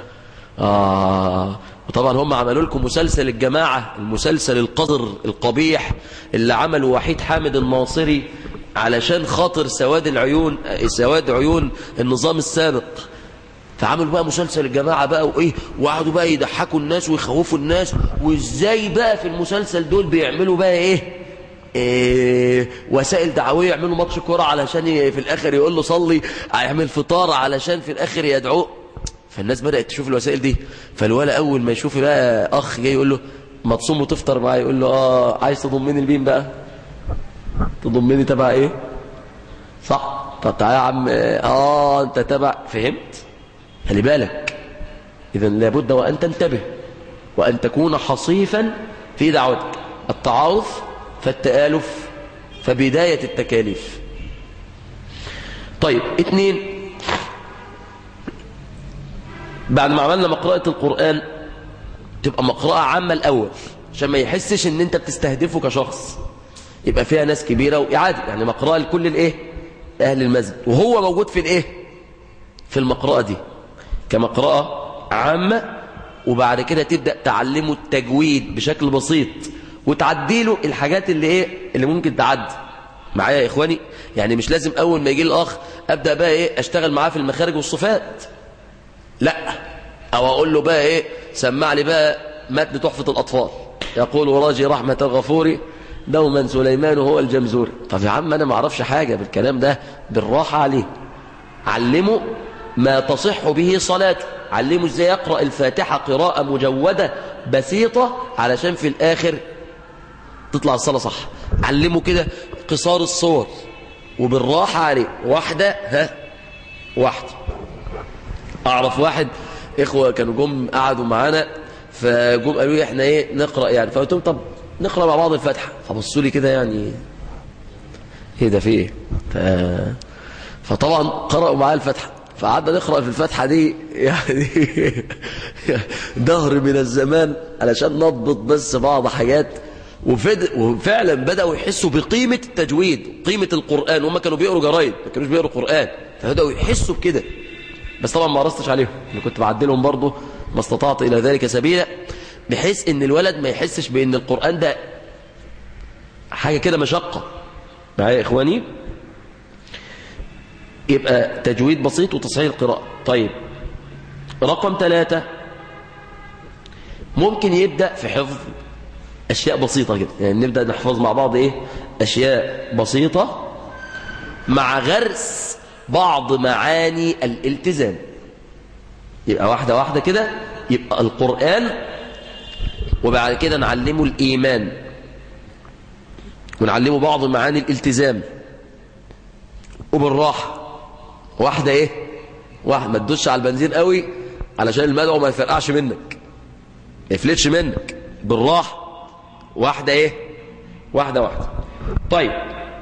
آه وطبعا هم عملوا لكم مسلسل الجماعة المسلسل القذر القبيح اللي عمله وحيد حامد الناصري علشان خاطر سواد العيون سواد عيون النظام السابق فعملوا بقى مسلسل الجماعة بقى وإيه وقعدوا بقى يضحكوا الناس ويخوفوا الناس وإزاي بقى في المسلسل دول بيعملوا بقى إيه إيه وسائل دعوية يعملوا ماتش كرة علشان ي- في الآخر يقول له صلي هيعمل فطار علشان في الآخر يدعوه فالناس بدأت تشوف الوسائل دي فالولا أول ما يشوف بقى أخ جاي يقول له ما تصوم وتفطر معاه يقول له آه عايز تضمني لمين بقى تضمني تبع إيه صح طب تعالى يا عم آه أنت تبع فهمت خلي بالك إذا لابد وأن تنتبه وأن تكون حصيفا في دعوتك التعارف فالتآلف فبداية التكاليف طيب اتنين بعد ما عملنا مقرأة القرآن تبقى مقرأة عامة الأول عشان ما يحسش ان انت بتستهدفه كشخص يبقى فيها ناس كبيرة وإعادة يعني مقرأة لكل الايه أهل المسجد وهو موجود في الايه في المقرأة دي كمقرأة عامة وبعد كده تبدأ تعلمه التجويد بشكل بسيط وتعديله الحاجات اللي ايه اللي ممكن تعدي معايا يا اخواني يعني مش لازم اول ما يجي الاخ ابدا بقى ايه اشتغل معاه في المخارج والصفات لا او اقول له بقى ايه سمع لي بقى متن تحفة الاطفال يقول راجي رحمة الغفور دوما سليمان هو الجمزور طب يا عم انا ما اعرفش حاجة بالكلام ده بالراحة عليه علمه ما تصح به صلاته علمه ازاي يقرأ الفاتحة قراءة مجودة بسيطة علشان في الاخر تطلع الصلاة صح علمه كده قصار الصور وبالراحة عليه واحدة ها واحدة أعرف واحد إخوة كانوا جم قعدوا معانا فجم قالوا لي إحنا إيه نقرأ يعني فقلت لهم طب نقرأ مع بعض الفاتحة فبصوا لي كده يعني إيه ده في إيه ف... فطبعا قرأوا معايا الفاتحة فقعدنا نقرأ في الفاتحة دي يعني دهر من الزمان علشان نضبط بس بعض حاجات وفد... وفعلا بدأوا يحسوا بقيمة التجويد قيمة القرآن وهم كانوا بيقروا جرايد ما كانوش بيقروا قرآن فبدأوا يحسوا بكده بس طبعا ما رستش عليهم انا كنت بعدلهم برضه ما استطعت إلى ذلك سبيلا بحيث ان الولد ما يحسش بان القرآن ده حاجة كده مشقة معايا يا إخواني يبقى تجويد بسيط وتصحيح القراءة طيب رقم ثلاثة ممكن يبدأ في حفظ أشياء بسيطة كده يعني نبدأ نحفظ مع بعض إيه أشياء بسيطة مع غرس بعض معاني الالتزام يبقى واحدة واحدة كده يبقى القرآن وبعد كده نعلمه الإيمان ونعلمه بعض معاني الالتزام وبالراحة واحدة ايه واحدة ما تدوش على البنزين قوي علشان المدعو ما يفرقعش منك ما يفلتش منك بالراحة واحدة ايه واحدة واحدة طيب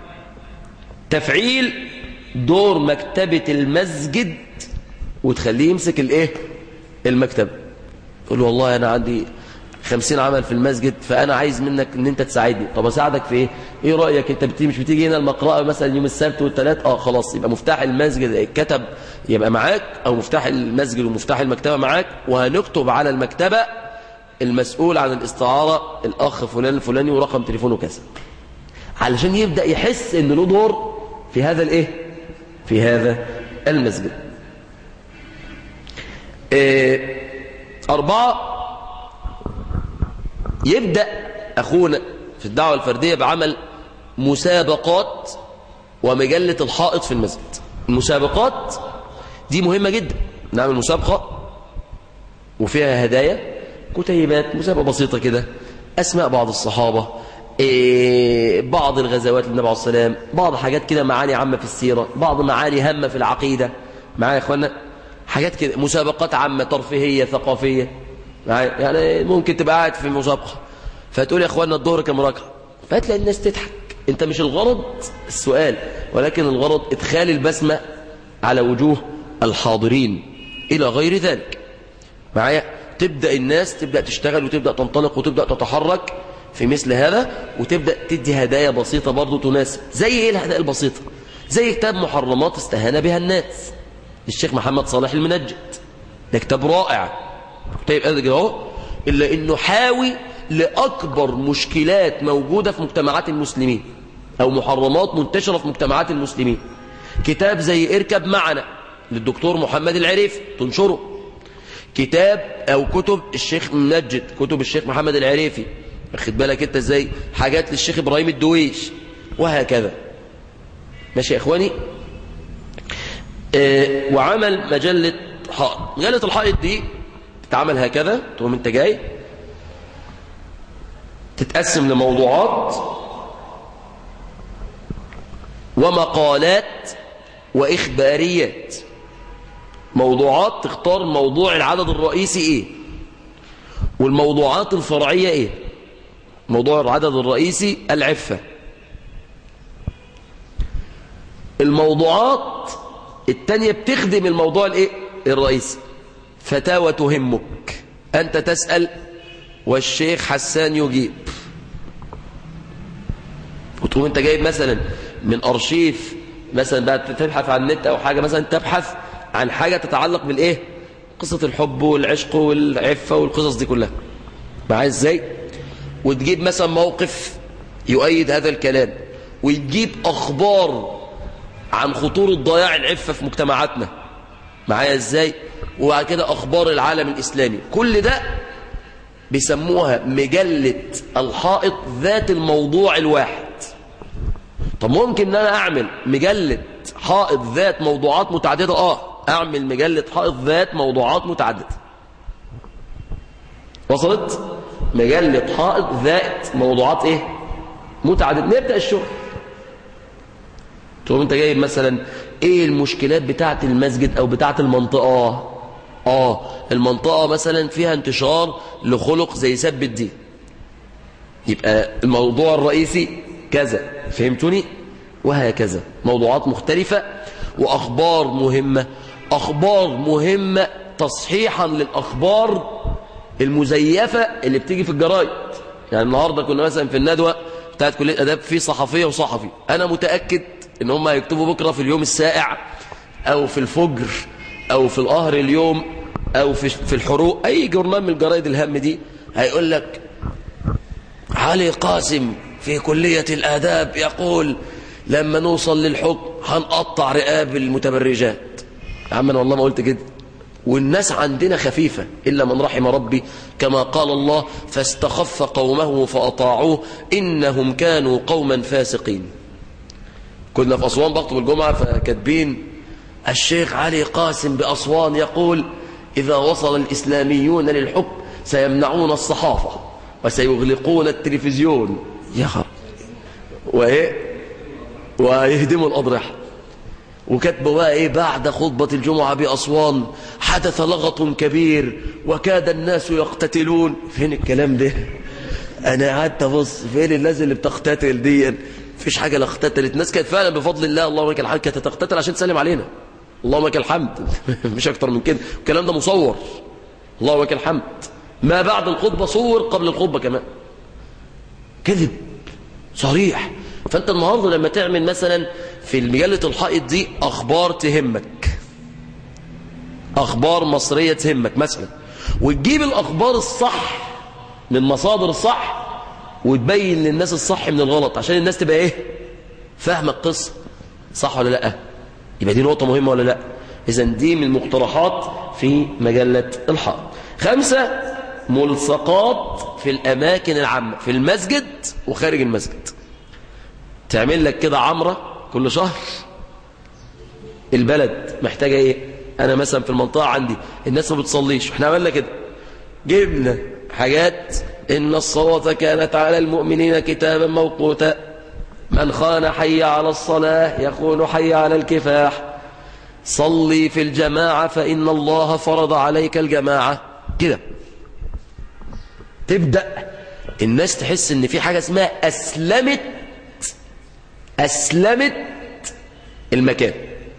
تفعيل دور مكتبة المسجد وتخليه يمسك الايه المكتبة تقول له والله انا عندي خمسين عمل في المسجد فأنا عايز منك ان انت تساعدني طب اساعدك في ايه ايه رأيك انت بتيجي مش بتيجي هنا المقرأة مثلا يوم السبت والثلاث اه خلاص يبقى مفتاح المسجد كتب يبقى معاك او مفتاح المسجد ومفتاح المكتبة معاك وهنكتب على المكتبة المسؤول عن الاستعارة الاخ فلان الفلاني ورقم تليفونه كذا علشان يبدأ يحس ان له دور في هذا الايه في هذا المسجد إيه أربعة يبدأ أخونا في الدعوة الفردية بعمل مسابقات ومجلة الحائط في المسجد المسابقات دي مهمة جدا نعمل مسابقة وفيها هدايا كتيبات مسابقة بسيطة كده أسماء بعض الصحابة إيه بعض الغزوات للنبي عليه الصلاة والسلام بعض حاجات كده معاني عامة في السيرة بعض معاني هامة في العقيدة معايا يا اخوانا حاجات كده مسابقات عامة ترفيهية ثقافية معايا يعني ممكن تبقى قاعد في مسابقة فتقول يا اخوانا الظهر كم ركعة فتلاقي الناس تضحك انت مش الغرض السؤال ولكن الغرض ادخال البسمة على وجوه الحاضرين الى غير ذلك معايا تبدأ الناس تبدأ تشتغل وتبدأ تنطلق وتبدأ تتحرك في مثل هذا وتبدأ تدي هدايا بسيطة برضو تناسب زي ايه الهدايا البسيطة زي كتاب محرمات استهان بها الناس للشيخ محمد صالح المنجد ده كتاب رائع كتاب قد اهو الا انه حاوي لاكبر مشكلات موجودة في مجتمعات المسلمين او محرمات منتشرة في مجتمعات المسلمين كتاب زي اركب معنا للدكتور محمد العريف تنشره كتاب او كتب الشيخ منجد كتب الشيخ محمد العريفي واخد بالك انت ازاي حاجات للشيخ ابراهيم الدويش وهكذا ماشي يا اخواني اه وعمل مجلة حائط مجلة الحائط دي تتعمل هكذا تقوم انت جاي تتقسم لموضوعات ومقالات واخباريات موضوعات تختار موضوع العدد الرئيسي ايه والموضوعات الفرعية ايه موضوع العدد الرئيسي العفة الموضوعات التانية بتخدم الموضوع الايه الرئيسي فتاوى تهمك انت تسأل والشيخ حسان يجيب وتقوم انت جايب مثلا من ارشيف مثلا بقى تبحث عن النت او حاجة مثلا تبحث عن حاجة تتعلق بالايه قصة الحب والعشق والعفة والقصص دي كلها معايا ازاي وتجيب مثلا موقف يؤيد هذا الكلام وتجيب اخبار عن خطورة ضياع العفة في مجتمعاتنا معايا ازاي وبعد كده اخبار العالم الاسلامي كل ده بيسموها مجلة الحائط ذات الموضوع الواحد طب ممكن ان انا اعمل مجلة حائط ذات موضوعات متعددة اه اعمل مجلة حائط ذات موضوعات متعددة وصلت مجلة حائط ذات موضوعات ايه متعددة نبدأ الشغل تقوم انت جايب مثلا ايه المشكلات بتاعة المسجد او بتاعة المنطقة اه المنطقة مثلا فيها انتشار لخلق زي سب الدين يبقى الموضوع الرئيسي كذا فهمتوني وهكذا موضوعات مختلفة وأخبار مهمة أخبار مهمة تصحيحا للأخبار المزيفة اللي بتيجي في الجرايد يعني النهاردة كنا مثلا في الندوة بتاعت كلية أداب في صحفية وصحفي أنا متأكد إن هم هيكتبوا بكرة في اليوم السائع أو في الفجر أو في القهر اليوم أو في في الحروق أي جورنال من الجرايد الهم دي هيقول لك علي قاسم في كلية الآداب يقول لما نوصل للحكم هنقطع رقاب المتبرجات يا عم أنا والله ما قلت كده والناس عندنا خفيفة إلا من رحم ربي كما قال الله فاستخف قومه فأطاعوه إنهم كانوا قوما فاسقين كنا في أسوان بخطب الجمعة فكاتبين الشيخ علي قاسم بأسوان يقول إذا وصل الإسلاميون للحكم سيمنعون الصحافة وسيغلقون التلفزيون يا خر وإيه ويهدموا الأضرحة وكتبوا بقى إيه بعد خطبة الجمعة بأسوان حدث لغط كبير وكاد الناس يقتتلون فين الكلام ده أنا قعدت أبص فين الناس اللي بتقتتل دي مفيش حاجة لا اقتتلت الناس كانت فعلا بفضل الله اللهم لك الحمد كانت تقتتل عشان تسلم علينا اللهم لك الحمد مش أكتر من كده الكلام ده مصور اللهم لك الحمد ما بعد الخطبة صور قبل الخطبة كمان كذب صريح فأنت النهاردة لما تعمل مثلا في مجلة الحائط دي أخبار تهمك أخبار مصرية تهمك مثلا وتجيب الأخبار الصح من مصادر الصح وتبين للناس الصح من الغلط عشان الناس تبقى ايه فاهمة القصة صح ولا لا يبقى دي نقطة مهمة ولا لا إذا دي من المقترحات في مجلة الحائط خمسة ملصقات في الأماكن العامة في المسجد وخارج المسجد تعمل لك كده عمرة كل شهر البلد محتاجة ايه انا مثلا في المنطقة عندي الناس ما بتصليش احنا عملنا كده جبنا حاجات إن الصلاة كانت على المؤمنين كتابا موقوتا من خان حي على الصلاة يكون حي على الكفاح صلي في الجماعة فإن الله فرض عليك الجماعة كده تبدأ الناس تحس ان في حاجة اسمها أسلمت أسلمت المكان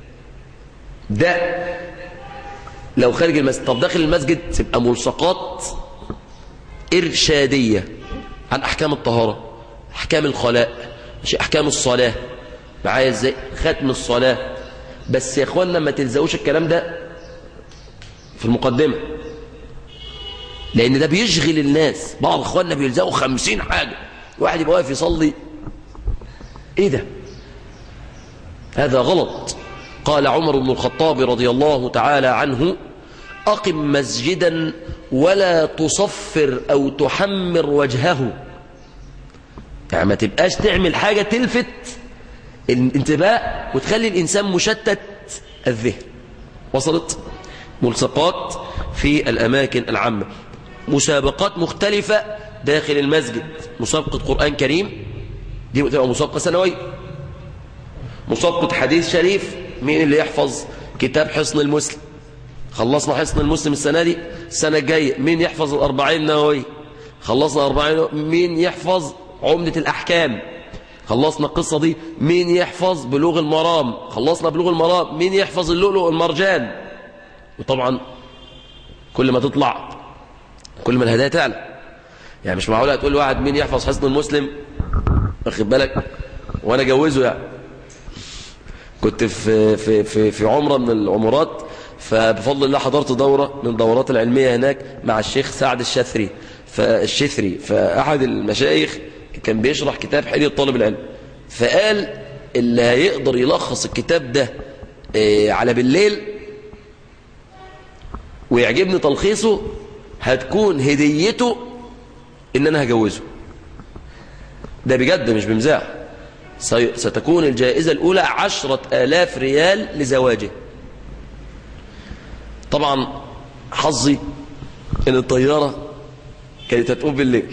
ده لو خارج المسجد طب داخل المسجد تبقى ملصقات إرشادية عن أحكام الطهارة أحكام الخلاء مش أحكام الصلاة معايا ازاي ختم الصلاة بس يا اخوانا ما تلزقوش الكلام ده في المقدمة لأن ده بيشغل الناس بعض اخواننا بيلزقوا خمسين حاجة واحد يبقى واقف يصلي ايه ده هذا غلط قال عمر بن الخطاب رضي الله تعالى عنه أقم مسجدا ولا تصفر أو تحمر وجهه يعني ما تبقاش تعمل حاجة تلفت الانتباه وتخلي الإنسان مشتت الذهن وصلت ملصقات في الأماكن العامة مسابقات مختلفة داخل المسجد مسابقة قرآن كريم دي بتبقى مسابقة سنوية مسابقة حديث شريف مين اللي يحفظ كتاب حصن المسلم خلصنا حصن المسلم السنة دي السنة الجاية مين يحفظ الأربعين نووي خلصنا أربعين مين يحفظ عمدة الأحكام خلصنا القصة دي مين يحفظ بلوغ المرام خلصنا بلوغ المرام مين يحفظ اللؤلؤ والمرجان وطبعا كل ما تطلع كل ما الهدايا تعلى يعني مش معقولة تقول لواحد مين يحفظ حصن المسلم واخد بالك وانا جوزه يعني كنت في في في في عمره من العمرات فبفضل الله حضرت دورة من الدورات العلمية هناك مع الشيخ سعد الشثري فالشثري فأحد المشايخ كان بيشرح كتاب حلية طالب العلم فقال اللي هيقدر يلخص الكتاب ده آه، على بالليل ويعجبني تلخيصه هتكون هديته ان انا هجوزه ده بجد مش بمزاح سي- ستكون الجائزة الأولى عشرة آلاف ريال لزواجه طبعا حظي ان الطيارة كانت هتقوم بالليل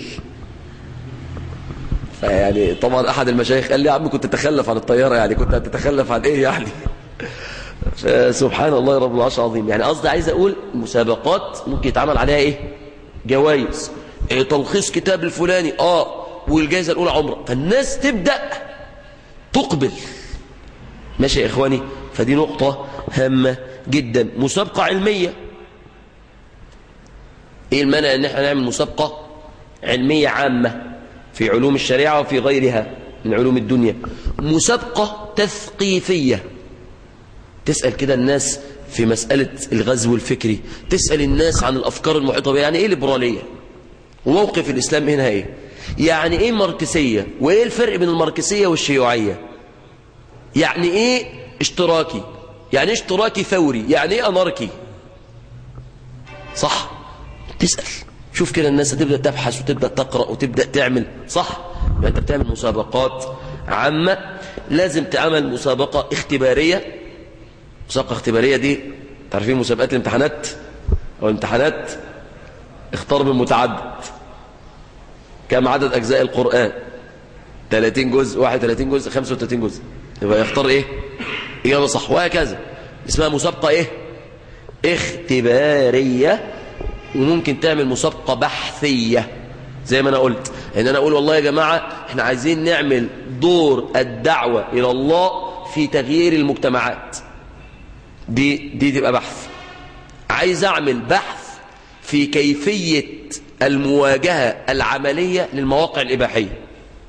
فيعني طبعا احد المشايخ قال لي يا عم كنت تتخلف عن الطيارة يعني كنت هتتخلف عن ايه يعني سبحان الله رب العرش العظيم يعني قصدي عايز اقول مسابقات ممكن يتعمل عليها ايه جوائز إيه تلخيص كتاب الفلاني اه والجائزة الاولى عمره فالناس تبدأ تقبل ماشي يا إخواني فدي نقطة هامة جدا مسابقة علمية إيه المانع أن احنا نعمل مسابقة علمية عامة في علوم الشريعة وفي غيرها من علوم الدنيا مسابقة تثقيفية تسأل كده الناس في مسألة الغزو الفكري تسأل الناس عن الأفكار المحيطة بها يعني إيه ليبرالية وموقف الإسلام هنا إيه يعني إيه ماركسية وإيه الفرق بين الماركسية والشيوعية يعني إيه اشتراكي يعني إيه اشتراكي ثوري يعني إيه أناركي صح تسأل شوف كده الناس تبدأ تبحث وتبدأ تقرأ وتبدأ تعمل صح يبقى أنت بتعمل مسابقات عامة لازم تعمل مسابقة اختبارية مسابقة اختبارية دي تعرفين مسابقات الامتحانات أو الامتحانات اختار من متعدد كم عدد أجزاء القرآن 30 جزء 31 جزء 35 جزء يبقى يختار ايه إجابة صح وهكذا اسمها مسابقة ايه اختبارية وممكن تعمل مسابقة بحثية زي ما انا قلت ان انا اقول والله يا جماعة احنا عايزين نعمل دور الدعوة الى الله في تغيير المجتمعات دي دي تبقى بحث عايز اعمل بحث في كيفية المواجهة العملية للمواقع الإباحية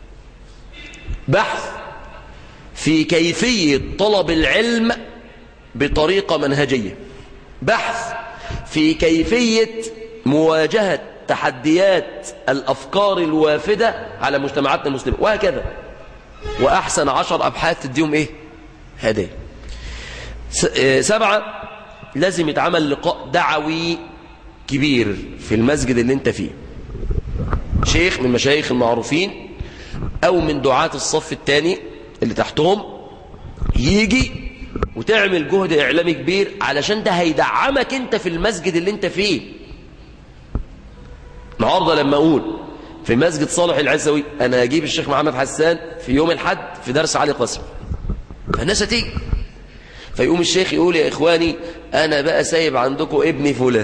بحث في كيفية طلب العلم بطريقة منهجية بحث في كيفية مواجهة تحديات الأفكار الوافدة على مجتمعاتنا المسلمة وهكذا وأحسن عشر أبحاث تديهم إيه هدايا سبعة لازم يتعمل لقاء دعوي كبير في المسجد اللي انت فيه شيخ من مشايخ المعروفين او من دعاة الصف الثاني اللي تحتهم يجي وتعمل جهد اعلامي كبير علشان ده هيدعمك انت في المسجد اللي انت فيه النهارده لما اقول في مسجد صالح العزوي انا هجيب الشيخ محمد حسان في يوم الحد في درس علي قاسم فالناس هتيجي فيقوم الشيخ يقول يا اخواني انا بقى سايب عندكم ابني فلان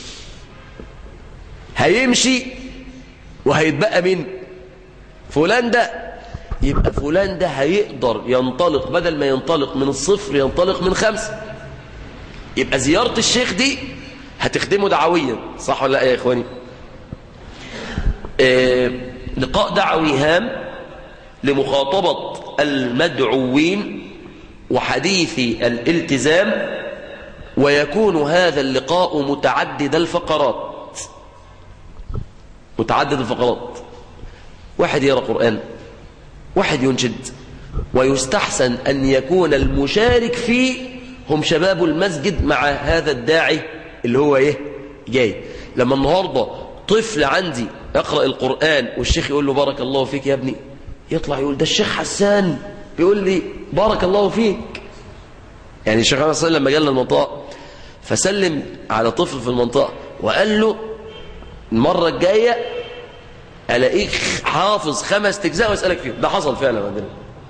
هيمشي وهيتبقى مين فلان ده يبقى فلان ده هيقدر ينطلق بدل ما ينطلق من الصفر ينطلق من خمسة يبقى زيارة الشيخ دي هتخدمه دعويا صح ولا لا يا إخواني آه لقاء دعوي هام لمخاطبة المدعوين وحديث الالتزام ويكون هذا اللقاء متعدد الفقرات متعدد الفقرات واحد يقرأ قرآن واحد ينشد ويستحسن أن يكون المشارك فيه هم شباب المسجد مع هذا الداعي اللي هو إيه جاي لما النهاردة طفل عندي يقرأ القرآن والشيخ يقول له بارك الله فيك يا ابني يطلع يقول ده الشيخ حسان بيقول لي بارك الله فيك يعني الشيخ محمد صلى لما جالنا المنطقة فسلم على طفل في المنطقة وقال له المرة الجاية ألاقيك حافظ خمس تجزاء وأسألك فيهم ده حصل فعلا عندنا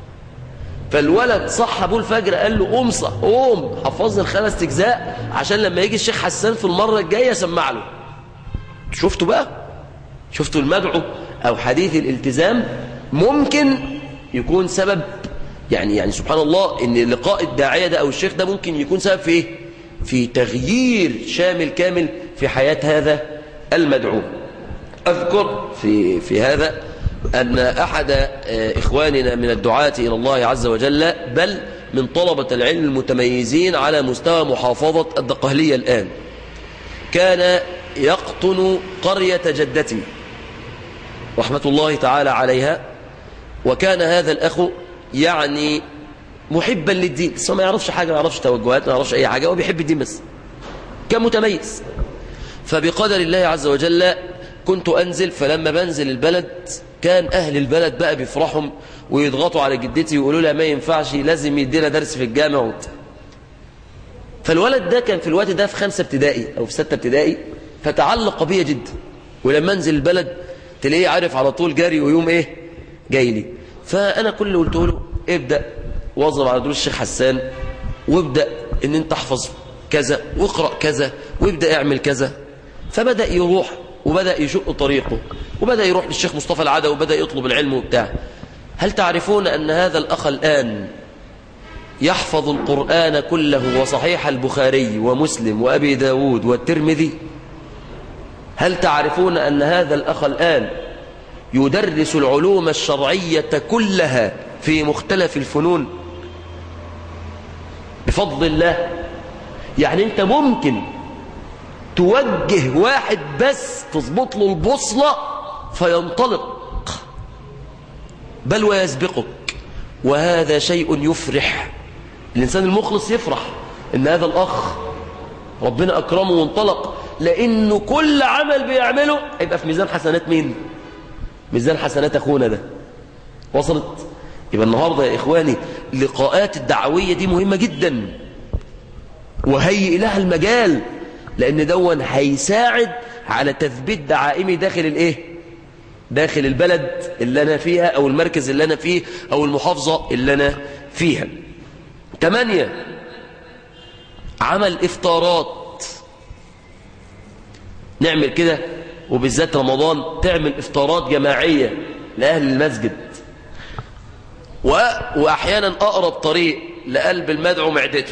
فالولد صح أبو الفجر قال له قوم صح قوم حفظني الخمس تجزاء عشان لما يجي الشيخ حسان في المرة الجاية سمع له شفتوا بقى شفتوا المدعو أو حديث الالتزام ممكن يكون سبب يعني يعني سبحان الله ان لقاء الداعية ده أو الشيخ ده ممكن يكون سبب في ايه في تغيير شامل كامل في حياة هذا المدعو أذكر في, في هذا أن أحد إخواننا من الدعاة إلى الله عز وجل بل من طلبة العلم المتميزين على مستوى محافظة الدقهلية الآن كان يقطن قرية جدتي رحمة الله تعالى عليها وكان هذا الأخ يعني محبا للدين بس ما يعرفش حاجة ما يعرفش توجهات ما يعرفش أي حاجة هو بيحب الدين بس كان متميز فبقدر الله عز وجل كنت أنزل فلما بنزل البلد كان أهل البلد بقى بيفرحهم ويضغطوا على جدتي ويقولوا لها ما ينفعش لازم يدينا درس في الجامع وبتاع فالولد ده كان في الوقت ده في خمسة ابتدائي أو في ستة ابتدائي فتعلق بيا جدا ولما انزل البلد تلاقيه عارف على طول جري ويوم ايه جاي لي فأنا كل اللي قلته له ابدأ واظب على دروس الشيخ حسان وابدأ ان انت احفظ كذا واقرأ كذا وابدأ اعمل كذا فبدأ يروح وبدأ يشق طريقه وبدأ يروح للشيخ مصطفى العدى وبدأ يطلب العلم وبتاع هل تعرفون أن هذا الأخ الآن يحفظ القرآن كله وصحيح البخاري ومسلم وأبي داود والترمذي هل تعرفون أن هذا الأخ الآن يدرس العلوم الشرعية كلها في مختلف الفنون بفضل الله يعني أنت ممكن توجه واحد بس تظبط له البوصلة فينطلق بل ويسبقك وهذا شيء يفرح الإنسان المخلص يفرح إن هذا الأخ ربنا أكرمه وانطلق لأنه كل عمل بيعمله هيبقى في ميزان حسنات مين ميزان حسنات أخونا ده وصلت يبقى النهاردة يا إخواني اللقاءات الدعوية دي مهمة جدا وهيئ لها المجال لأن دون هيساعد على تثبيت دعائمي داخل الإيه داخل البلد اللي أنا فيها أو المركز اللي أنا فيه أو المحافظة اللي أنا فيها ثمانية عمل إفطارات نعمل كده وبالذات رمضان تعمل إفطارات جماعية لأهل المسجد و... وأحيانا أقرب طريق لقلب المدعو معدته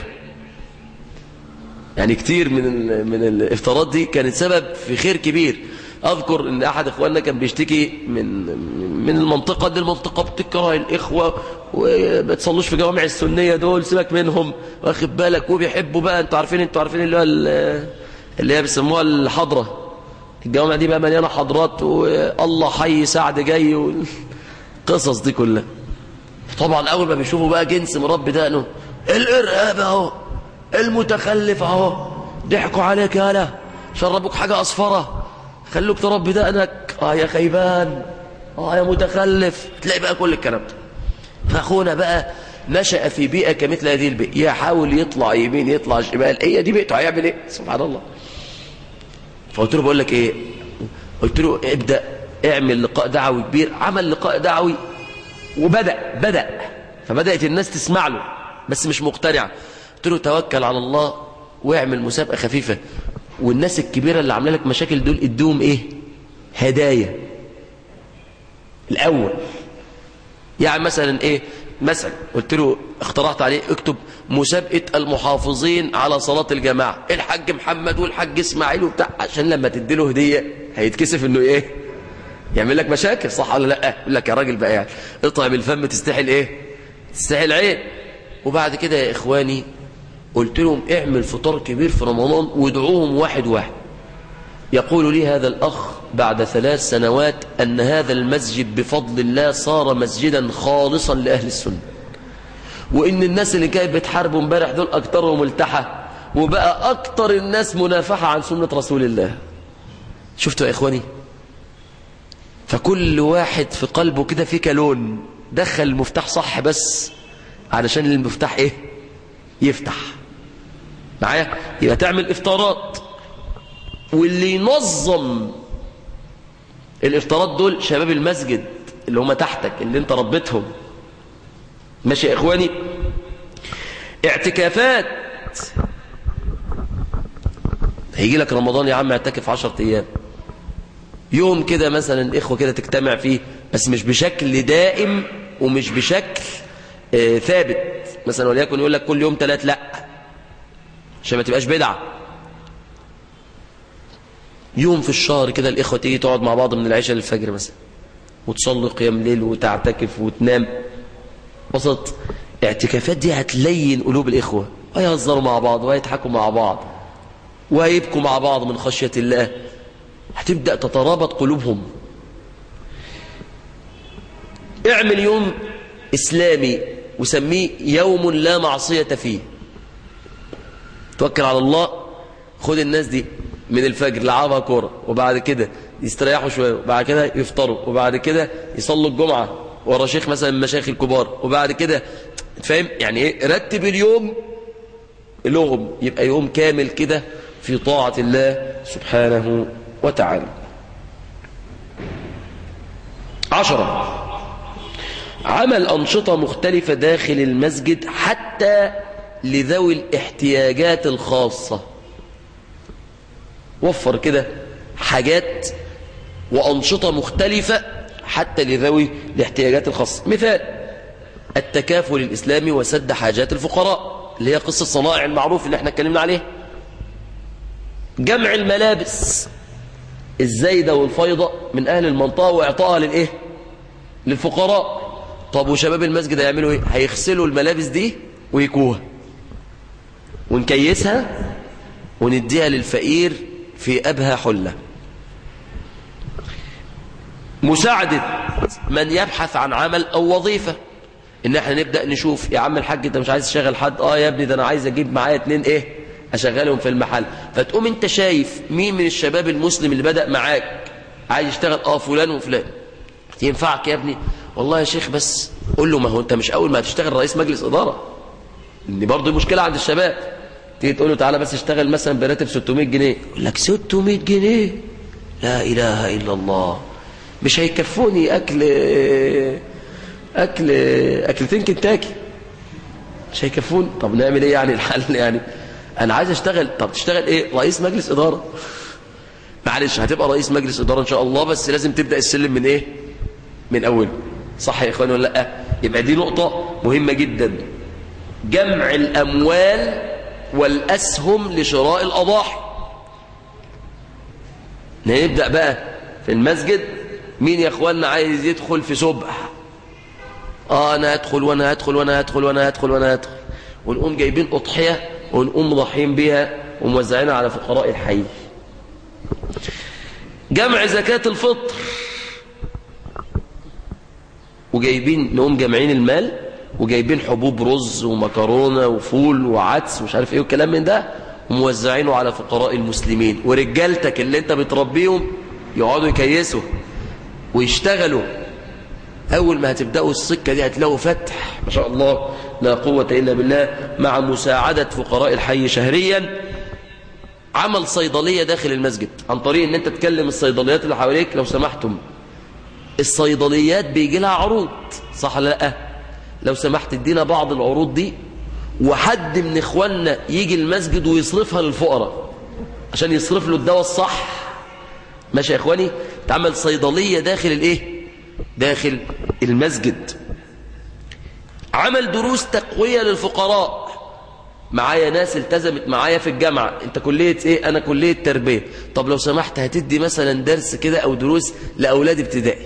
يعني كتير من ال... من الإفطارات دي كانت سبب في خير كبير أذكر أن أحد إخواننا كان بيشتكي من من المنطقة دي المنطقة بتكره الإخوة وما تصلوش في جوامع السنية دول سيبك منهم واخد بالك وبيحبوا بقى أنتوا عارفين أنتوا عارفين اللي هو اللي هي بيسموها الحضرة الجوامع دي بقى مليانة حضرات والله حي سعد جاي والقصص دي كلها طبعا أول ما بيشوفوا بقى جنس مربي دقنه الإرهاب أهو المتخلف أهو ضحكوا عليك يا لا شربوك حاجة أصفرة خلوك تربي دقنك اه يا خيبان اه يا متخلف تلاقي بقى كل الكلام ده فاخونا بقى نشأ في بيئة كمثل هذه البيئة يحاول يطلع يمين يطلع شمال هي دي بيئته هيعمل ايه سبحان الله فقلت له بقول لك ايه قلت له ابدأ اعمل لقاء دعوي كبير عمل لقاء دعوي وبدأ بدأ فبدأت الناس تسمع له بس مش مقتنعة قلت له توكل على الله واعمل مسابقة خفيفة والناس الكبيرة اللي عامله لك مشاكل دول ادوهم ايه هدايا الأول يعني مثلا ايه مثلا قلت له اخترعت عليه اكتب مسابقة المحافظين على صلاة الجماعة الحاج محمد والحاج اسماعيل وبتاع عشان لما تدي له هدية هيتكسف انه ايه يعمل لك مشاكل صح ولا لا يقول لك يا راجل بقى يعني اطعم الفم تستحي ايه تستحي العين وبعد كده يا اخواني قلت لهم اعمل فطار كبير في رمضان وادعوهم واحد واحد يقول لي هذا الأخ بعد ثلاث سنوات أن هذا المسجد بفضل الله صار مسجدا خالصا لأهل السنة وإن الناس اللي كانت بتحاربوا امبارح دول أكترهم ملتحة وبقى أكتر الناس منافحة عن سنة رسول الله شفتوا يا إخواني فكل واحد في قلبه كده في كالون دخل المفتاح صح بس علشان المفتاح إيه يفتح معايا يبقى تعمل إفطارات واللي ينظم الافطارات دول شباب المسجد اللي هم تحتك اللي انت ربيتهم ماشي يا اخواني اعتكافات هيجي لك رمضان يا عم اعتكف 10 ايام يوم كده مثلا الاخوه كده تجتمع فيه بس مش بشكل دائم ومش بشكل آه ثابت مثلا وليكن يقول لك كل يوم ثلاث لا عشان ما تبقاش بدعه يوم في الشهر كده الإخوة تيجي تقعد مع بعض من العشاء للفجر مثلا وتصلي قيام ليل وتعتكف وتنام وسط اعتكافات دي هتلين قلوب الإخوة ويهزروا مع بعض ويضحكوا مع بعض ويبكوا مع بعض من خشية الله هتبدأ تترابط قلوبهم اعمل يوم إسلامي وسميه يوم لا معصية فيه توكل على الله خد الناس دي من الفجر لعبها كورة وبعد كده يستريحوا شوية وبعد كده يفطروا وبعد كده يصلوا الجمعة ورا شيخ مثلا من مشايخ الكبار وبعد كده فاهم يعني ايه رتب اليوم لهم يبقى يوم كامل كده في طاعة الله سبحانه وتعالى عشرة عمل أنشطة مختلفة داخل المسجد حتى لذوي الاحتياجات الخاصة وفر كده حاجات وأنشطة مختلفة حتى لذوي الاحتياجات الخاصة مثال التكافل الإسلامي وسد حاجات الفقراء اللي هي قصة صنائع المعروف اللي احنا اتكلمنا عليه جمع الملابس الزايدة والفيضة من أهل المنطقة وإعطائها للإيه للفقراء طب وشباب المسجد هيعملوا إيه هيغسلوا الملابس دي ويكوها ونكيسها ونديها للفقير في أبهى حلة مساعدة من يبحث عن عمل أو وظيفة إن احنا نبدأ نشوف يا عم الحاج انت مش عايز تشغل حد اه يا ابني ده انا عايز اجيب معايا اتنين ايه اشغلهم في المحل فتقوم انت شايف مين من الشباب المسلم اللي بدأ معاك عايز يشتغل اه فلان وفلان ينفعك يا ابني والله يا شيخ بس قول له ما هو انت مش اول ما هتشتغل رئيس مجلس اداره دي برضه مشكله عند الشباب تيجي تقول له تعالى بس اشتغل مثلا براتب 600 جنيه يقول لك 600 جنيه لا اله الا الله مش هيكفوني اكل اكل اكلتين كنتاكي مش هيكفوني طب نعمل ايه يعني الحل يعني انا عايز اشتغل طب تشتغل ايه رئيس مجلس اداره معلش هتبقى رئيس مجلس اداره ان شاء الله بس لازم تبدا السلم من ايه من اوله صح يا اخواني ولا لا يبقى دي نقطه مهمه جدا جمع الاموال والاسهم لشراء الاضاحي نبدا بقى في المسجد مين يا اخواننا عايز يدخل في سبح اه انا هدخل وانا هدخل وانا هدخل وانا هدخل وانا هدخل ونقوم جايبين اضحيه ونقوم مضحين بيها وموزعينها على فقراء الحي جمع زكاة الفطر وجايبين نقوم جمعين المال وجايبين حبوب رز ومكرونة وفول وعدس ومش عارف ايه والكلام من ده وموزعينه على فقراء المسلمين ورجالتك اللي انت بتربيهم يقعدوا يكيسوا ويشتغلوا أول ما هتبدأوا السكة دي هتلاقوا فتح ما شاء الله لا قوة إلا بالله مع مساعدة فقراء الحي شهريا عمل صيدلية داخل المسجد عن طريق ان انت تكلم الصيدليات اللي حواليك لو سمحتم الصيدليات بيجي لها عروض صح ولا لا لو سمحت ادينا بعض العروض دي وحد من اخواننا يجي المسجد ويصرفها للفقراء عشان يصرف له الدواء الصح ماشي يا اخواني تعمل صيدلية داخل الايه داخل المسجد عمل دروس تقوية للفقراء معايا ناس التزمت معايا في الجامعة انت كلية ايه انا كلية تربية طب لو سمحت هتدي مثلا درس كده او دروس لاولاد ابتدائي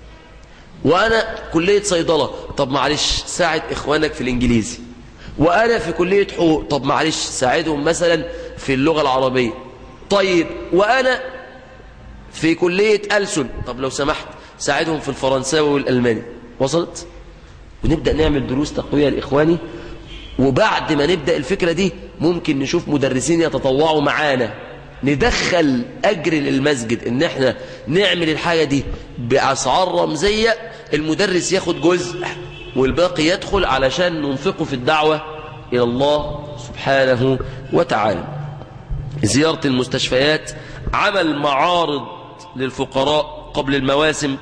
وانا كلية صيدلة طب معلش ساعد اخوانك في الانجليزي وانا في كلية حقوق طب معلش ساعدهم مثلا في اللغة العربية طيب وانا في كلية ألسن طب لو سمحت ساعدهم في الفرنساوي والألماني وصلت ونبدأ نعمل دروس تقوية لإخواني وبعد ما نبدأ الفكرة دي ممكن نشوف مدرسين يتطوعوا معانا ندخل أجر للمسجد إن احنا نعمل الحاجة دي بأسعار رمزية المدرس ياخد جزء والباقي يدخل علشان ننفقه في الدعوة إلى الله سبحانه وتعالى زيارة المستشفيات عمل معارض للفقراء قبل المواسم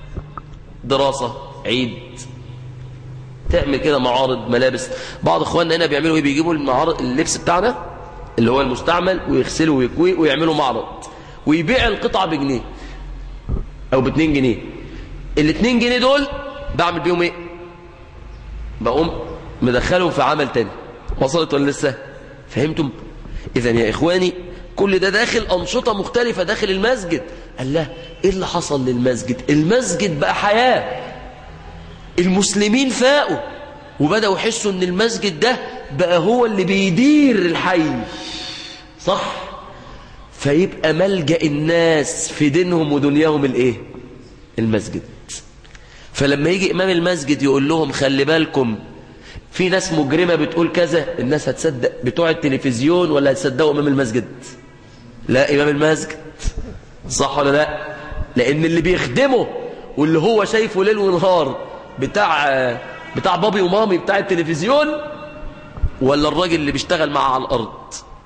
دراسة عيد تعمل كده معارض ملابس بعض اخواننا هنا بيعملوا ايه بيجيبوا المعارض اللبس بتاعنا اللي هو المستعمل ويغسله ويكويه ويعملوا معرض ويبيع القطعة بجنيه او باتنين جنيه الاتنين جنيه دول بعمل بيهم ايه بقوم مدخلهم في عمل تاني وصلت ولا لسه فهمتم اذا يا اخواني كل ده داخل أنشطة مختلفة داخل المسجد قال له إيه اللي حصل للمسجد المسجد بقى حياة المسلمين فاقوا وبدأوا يحسوا ان المسجد ده بقى هو اللي بيدير الحي صح فيبقى ملجأ الناس في دينهم ودنياهم الايه المسجد فلما يجي امام المسجد يقول لهم خلي بالكم في ناس مجرمة بتقول كذا الناس هتصدق بتوع التلفزيون ولا هتصدقوا امام المسجد لا امام المسجد صح ولا لا لان اللي بيخدمه واللي هو شايفه ليل ونهار بتاع بتاع بابي ومامي بتاع التلفزيون ولا الراجل اللي بيشتغل معاه على الارض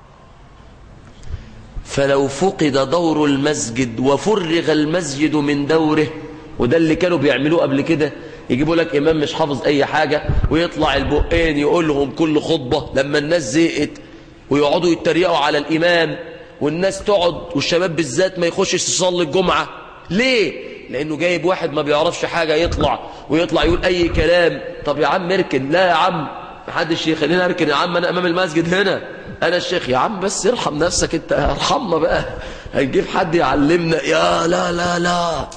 فلو فقد دور المسجد وفرغ المسجد من دوره وده اللي كانوا بيعملوه قبل كده يجيبوا لك إمام مش حافظ أي حاجة ويطلع البقين يقول لهم كل خطبة لما الناس زهقت ويقعدوا يتريقوا على الإمام والناس تقعد والشباب بالذات ما يخشش يصلي الجمعة ليه؟ لأنه جايب واحد ما بيعرفش حاجة يطلع ويطلع يقول أي كلام طب يا عم اركن لا يا عم محدش يخلينا اركن يا عم أنا أمام المسجد هنا أنا الشيخ يا عم بس ارحم نفسك أنت ارحمنا بقى هنجيب حد يعلمنا يا لا لا لا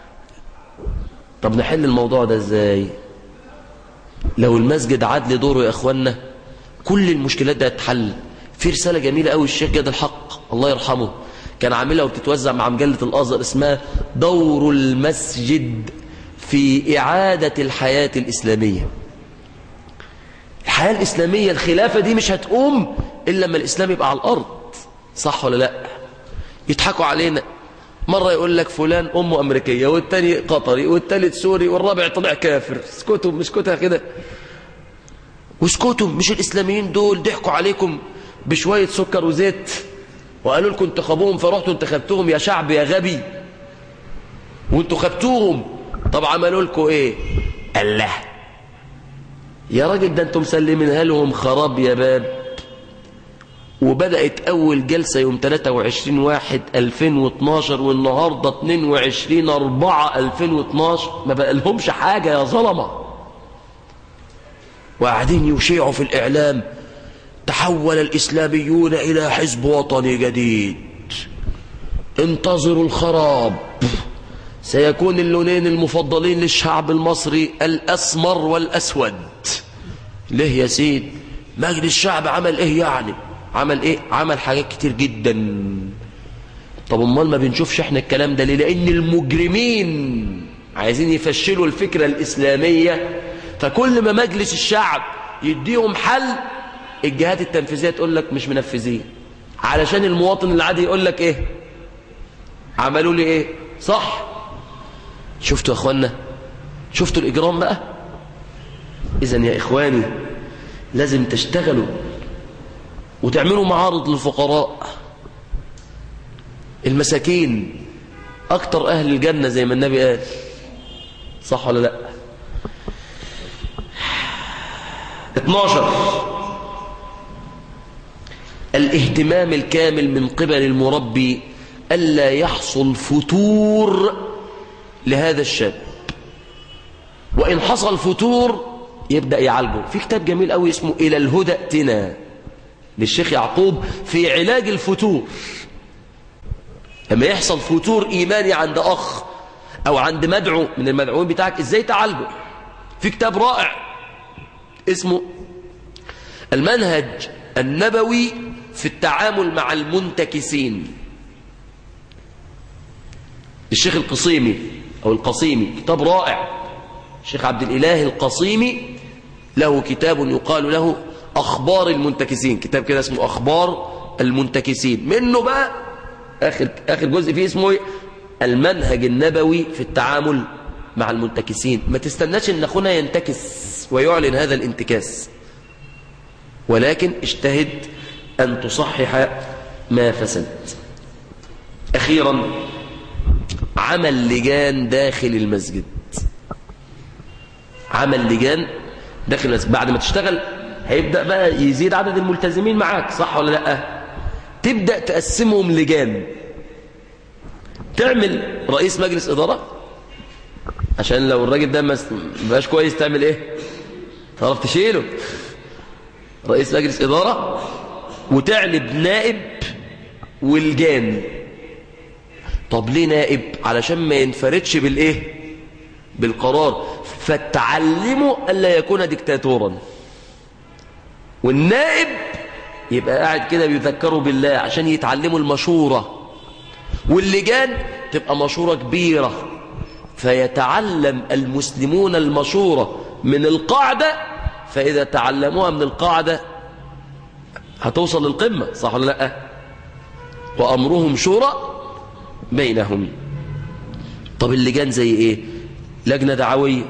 طب نحل الموضوع ده ازاي لو المسجد عاد لدوره يا اخوانا كل المشكلات دي هتتحل في رسالة جميلة قوي الشيخ جاد الحق الله يرحمه كان عاملها وبتتوزع مع مجلة الأزهر اسمها دور المسجد في إعادة الحياة الإسلامية الحياة الإسلامية الخلافة دي مش هتقوم إلا لما الإسلام يبقى على الأرض صح ولا لا يضحكوا علينا مرة يقول لك فلان أمه أمريكية والتاني قطري والتالت سوري والرابع طلع كافر اسكتوا مش كتها كده واسكتوا مش الإسلاميين دول ضحكوا عليكم بشوية سكر وزيت وقالوا لكم انتخبوهم فرحتوا انتخبتوهم يا شعب يا غبي وانتوا خبتوهم طب عملوا لكم ايه الله يا راجل ده انتم مسلمينها لهم خراب يا باب وبدأت أول جلسة يوم 23 واحد 2012 والنهاردة 22 4 2012 ما بقى لهمش حاجة يا ظلمة وقاعدين يشيعوا في الإعلام تحول الإسلاميون إلى حزب وطني جديد انتظروا الخراب سيكون اللونين المفضلين للشعب المصري الأسمر والأسود ليه يا سيد مجلس الشعب عمل ايه يعني عمل ايه عمل حاجات كتير جدا طب امال ما بنشوفش احنا الكلام ده ليه لان المجرمين عايزين يفشلوا الفكرة الاسلامية فكل ما مجلس الشعب يديهم حل الجهات التنفيذية تقول لك مش منفذين علشان المواطن العادي يقول لك ايه عملوا لي ايه صح شفتوا يا اخوانا شفتوا الاجرام بقى اذا يا اخواني لازم تشتغلوا وتعملوا معارض للفقراء المساكين أكتر أهل الجنة زي ما النبي قال صح ولا لا 12 الاهتمام الكامل من قبل المربي ألا يحصل فتور لهذا الشاب وإن حصل فتور يبدأ يعالجه في كتاب جميل قوي اسمه إلى الهدى ائتنا للشيخ يعقوب في علاج الفتور لما يحصل فتور إيماني عند أخ أو عند مدعو من المدعوين بتاعك إزاي تعالجه في كتاب رائع اسمه المنهج النبوي في التعامل مع المنتكسين الشيخ القصيمي أو القصيمي كتاب رائع الشيخ عبد الإله القصيمي له كتاب يقال له أخبار المنتكسين كتاب كده اسمه أخبار المنتكسين منه بقى آخر, آخر جزء فيه اسمه المنهج النبوي في التعامل مع المنتكسين ما تستناش ان اخونا ينتكس ويعلن هذا الانتكاس ولكن اجتهد أن تصحح ما فسد أخيرا عمل لجان داخل المسجد عمل لجان داخل المسجد بعد ما تشتغل هيبدأ بقى يزيد عدد الملتزمين معاك صح ولا لا تبدأ تقسمهم لجان تعمل رئيس مجلس إدارة عشان لو الراجل ده ما بقاش كويس تعمل ايه تعرف تشيله رئيس مجلس إدارة وتعلب نائب والجان طب ليه نائب علشان ما ينفردش بالايه بالقرار فتعلموا الا يكون ديكتاتورا والنائب يبقى قاعد كده بيذكروا بالله عشان يتعلموا المشورة واللجان تبقى مشورة كبيرة فيتعلم المسلمون المشورة من القاعدة فإذا تعلموها من القاعدة هتوصل للقمة صح ولا لا وأمرهم شورى بينهم طب اللجان زي ايه لجنة دعوية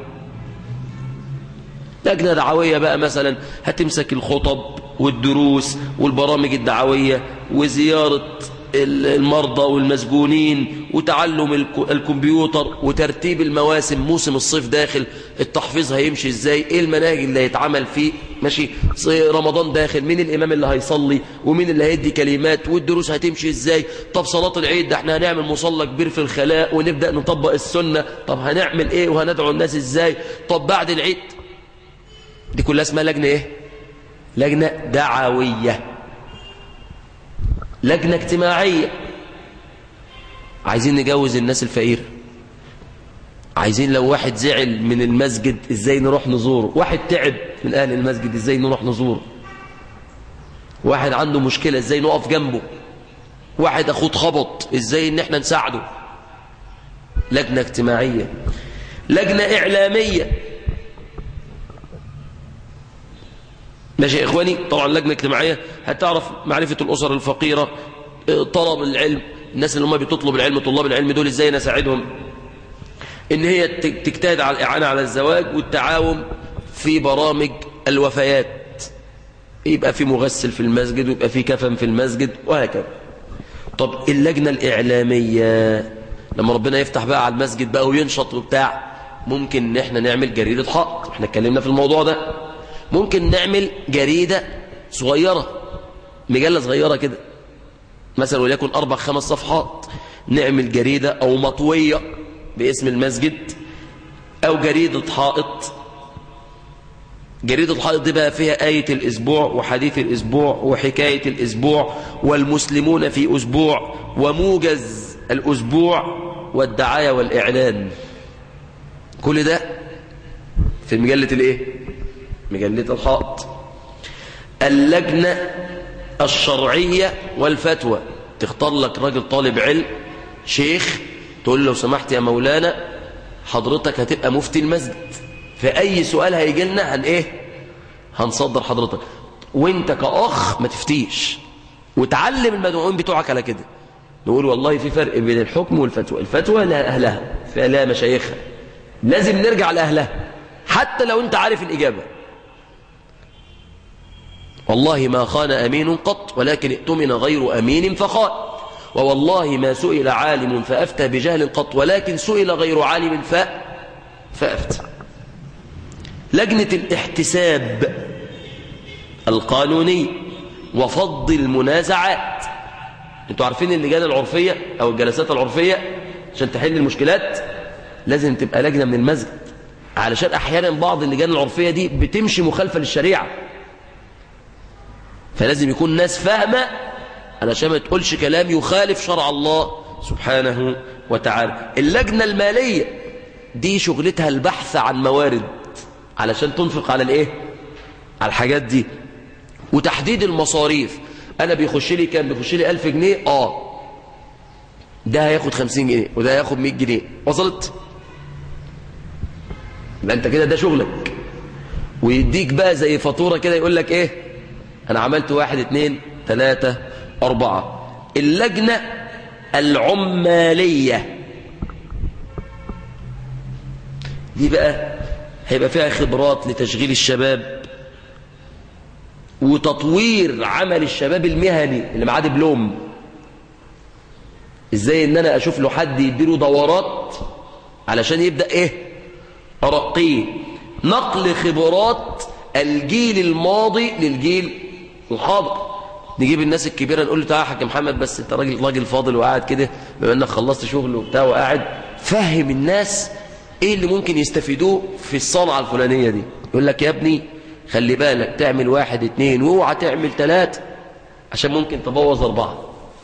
لجنة دعوية بقى مثلا هتمسك الخطب والدروس والبرامج الدعوية وزيارة المرضى والمسجونين وتعلم الكمبيوتر وترتيب المواسم موسم الصيف داخل التحفيظ هيمشي ازاي ايه المناهج اللي هيتعمل فيه ماشي رمضان داخل مين الامام اللي هيصلي ومين اللي هيدي كلمات والدروس هتمشي ازاي طب صلاة العيد ده احنا هنعمل مصلى كبير في الخلاء ونبدأ نطبق السنة طب هنعمل ايه وهندعو الناس ازاي طب بعد العيد دي كلها اسمها لجنة ايه لجنة دعوية لجنة اجتماعية عايزين نجوز الناس الفقيرة عايزين لو واحد زعل من المسجد ازاي نروح نزوره واحد تعب من اهل المسجد ازاي نروح نزوره واحد عنده مشكلة ازاي نقف جنبه واحد اخوه اتخبط ازاي ان احنا نساعده لجنة اجتماعية لجنة اعلامية ماشي يا إخواني طبعا لجنة اجتماعية هتعرف معرفة الأسر الفقيرة طلب العلم الناس اللي هم بتطلب العلم طلاب العلم دول ازاي نساعدهم ان هي تجتهد على الإعانة على الزواج والتعاون في برامج الوفيات يبقى في مغسل في المسجد ويبقى في كفن في المسجد وهكذا طب اللجنة الإعلامية لما ربنا يفتح بقى على المسجد بقى وينشط وبتاع ممكن ان احنا نعمل جريدة حق احنا اتكلمنا في الموضوع ده ممكن نعمل جريدة صغيرة مجلة صغيرة كده مثلا وليكن أربع خمس صفحات نعمل جريدة أو مطوية باسم المسجد أو جريدة حائط جريدة الحائط دي بقى فيها آية الأسبوع وحديث الأسبوع وحكاية الأسبوع والمسلمون في أسبوع وموجز الأسبوع والدعاية والإعلان كل ده في مجلة الإيه؟ مجلة الحائط اللجنة الشرعية والفتوى تختار لك راجل طالب علم شيخ تقول له سمحت يا مولانا حضرتك هتبقى مفتي المسجد في أي سؤال هيجي لنا هن إيه هنصدر حضرتك وانت كأخ ما تفتيش وتعلم المدعوين بتوعك على كده نقول والله في فرق بين الحكم والفتوى الفتوى لها أهلها فلا مشايخها لازم نرجع لأهلها حتى لو انت عارف الإجابة والله ما خان أمين قط ولكن ائتمن غير أمين فخان ووالله ما سئل عالم فأفتى بجهل قط ولكن سئل غير عالم ف فأفتي لجنة الاحتساب القانوني وفض المنازعات انتوا عارفين اللجان العرفية او الجلسات العرفية عشان تحل المشكلات لازم تبقى لجنة من المسجد علشان احيانا بعض اللجان العرفية دي بتمشي مخالفة للشريعة فلازم يكون ناس فاهمة علشان ما تقولش كلام يخالف شرع الله سبحانه وتعالى اللجنة المالية دي شغلتها البحث عن موارد علشان تنفق على الايه على الحاجات دي وتحديد المصاريف انا بيخش لي كام بيخش لي 1000 جنيه اه ده هياخد 50 جنيه وده هياخد 100 جنيه وصلت يبقى انت كده ده شغلك ويديك بقى زي فاتوره كده يقول لك ايه انا عملت واحد اتنين تلاتة اربعة اللجنة العمالية دي بقى هيبقى فيها خبرات لتشغيل الشباب وتطوير عمل الشباب المهني اللي معاه دبلوم ازاي ان انا اشوف له حد يديله دورات علشان يبدا ايه ارقيه نقل خبرات الجيل الماضي للجيل الحاضر نجيب الناس الكبيره نقول له تعالى يا حاج محمد بس انت راجل راجل فاضل وقاعد كده بما انك خلصت شغل وبتاع وقاعد فهم الناس ايه اللي ممكن يستفيدوه في الصنعه الفلانيه دي يقول لك يا ابني خلي بالك تعمل واحد اتنين واوعى تعمل تلاتة عشان ممكن تبوظ أربعة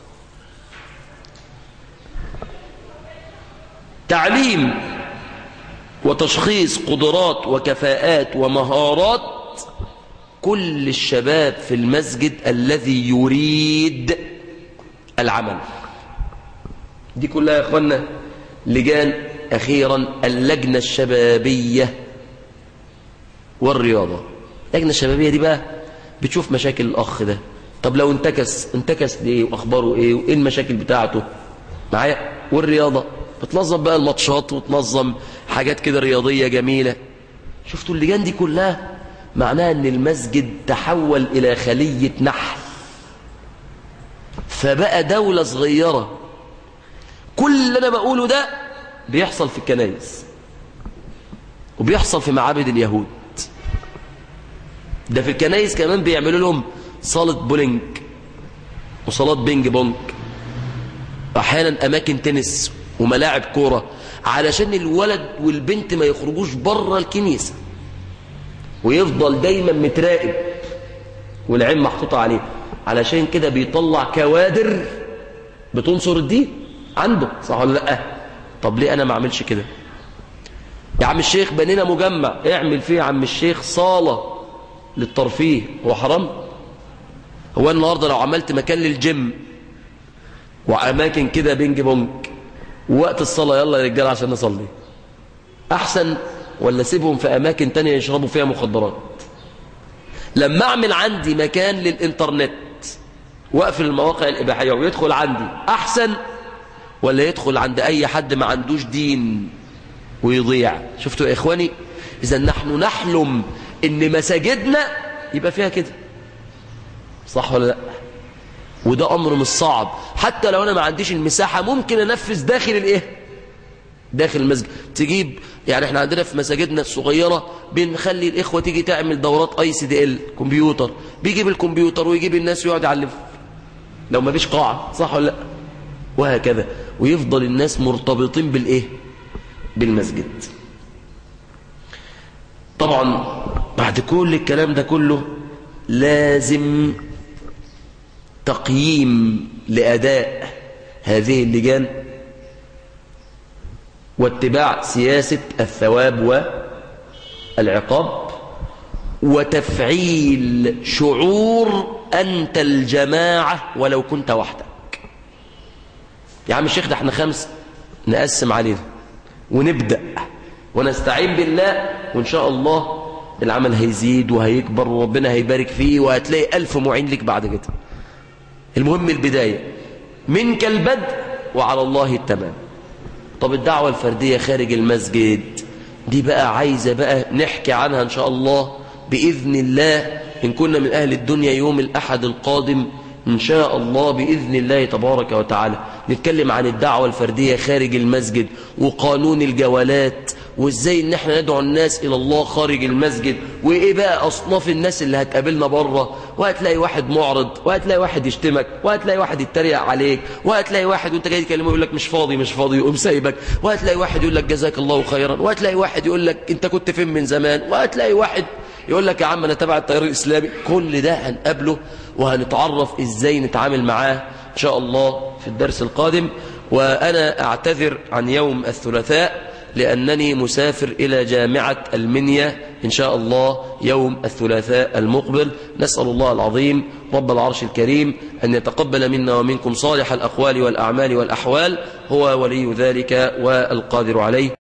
تعليم وتشخيص قدرات وكفاءات ومهارات كل الشباب في المسجد الذي يريد العمل دي كلها يا اخوانا لجان أخيرا اللجنة الشبابية والرياضة اللجنة الشبابية دي بقى بتشوف مشاكل الأخ ده طب لو انتكس انتكس ليه وأخباره إيه وإيه المشاكل بتاعته معايا والرياضة بتنظم بقى الماتشات وتنظم حاجات كده رياضية جميلة شفتوا اللجان دي كلها معناها ان المسجد تحول إلى خلية نحل فبقى دولة صغيرة كل اللي أنا بقوله ده بيحصل في الكنائس وبيحصل في معابد اليهود ده في الكنائس كمان بيعملوا لهم صالة بولينج وصالات بينج بونج احيانا اماكن تنس وملاعب كوره علشان الولد والبنت ما يخرجوش بره الكنيسه ويفضل دايما متراقب والعين محطوطه عليه علشان كده بيطلع كوادر بتنصر الدين عنده صح ولا لا طب ليه انا ما اعملش كده يا عم الشيخ بنينا مجمع اعمل فيه يا عم الشيخ صاله للترفيه هو حرام هو النهارده لو عملت مكان للجيم واماكن كده بينج بونج ووقت الصلاه يلا يا رجاله عشان نصلي احسن ولا سيبهم في اماكن تانية يشربوا فيها مخدرات لما اعمل عندي مكان للانترنت واقفل المواقع الاباحيه ويدخل عندي احسن ولا يدخل عند اي حد ما عندوش دين ويضيع شفتوا يا اخواني اذا نحن نحلم ان مساجدنا يبقى فيها كده صح ولا لا وده امر مش صعب حتى لو انا ما عنديش المساحه ممكن انفذ داخل الايه داخل المسجد تجيب يعني احنا عندنا في مساجدنا الصغيره بنخلي الاخوه تيجي تعمل دورات اي سي دي ال كمبيوتر بيجيب الكمبيوتر ويجيب الناس ويقعد يعلم لو ما فيش قاعه صح ولا لا وهكذا ويفضل الناس مرتبطين بالايه بالمسجد طبعا بعد كل الكلام ده كله لازم تقييم لأداء هذه اللجان واتباع سياسة الثواب والعقاب وتفعيل شعور أنت الجماعة ولو كنت وحدك يا عم الشيخ ده احنا خمس نقسم علينا ونبدأ ونستعين بالله وإن شاء الله العمل هيزيد وهيكبر وربنا هيبارك فيه وهتلاقي ألف معين لك بعد كده المهم البداية منك البدء وعلى الله التمام طب الدعوة الفردية خارج المسجد دي بقى عايزة بقى نحكي عنها إن شاء الله بإذن الله إن كنا من أهل الدنيا يوم الأحد القادم إن شاء الله بإذن الله تبارك وتعالى نتكلم عن الدعوة الفردية خارج المسجد وقانون الجولات وازاي ان احنا ندعو الناس الى الله خارج المسجد وايه بقى اصناف الناس اللي هتقابلنا بره وهتلاقي واحد معرض وهتلاقي واحد يشتمك وهتلاقي واحد يتريق عليك وهتلاقي واحد وانت جاي تكلمه يقول لك مش فاضي مش فاضي يقوم سايبك وهتلاقي واحد يقول لك جزاك الله خيرا وهتلاقي واحد يقول لك انت كنت فين من زمان وهتلاقي واحد يقول لك يا عم انا تبع التيار الاسلامي كل ده هنقابله وهنتعرف ازاي نتعامل معاه ان شاء الله في الدرس القادم وانا اعتذر عن يوم الثلاثاء لأنني مسافر إلى جامعة المنيا إن شاء الله يوم الثلاثاء المقبل نسأل الله العظيم رب العرش الكريم أن يتقبل منا ومنكم صالح الأقوال والأعمال والأحوال هو ولي ذلك والقادر عليه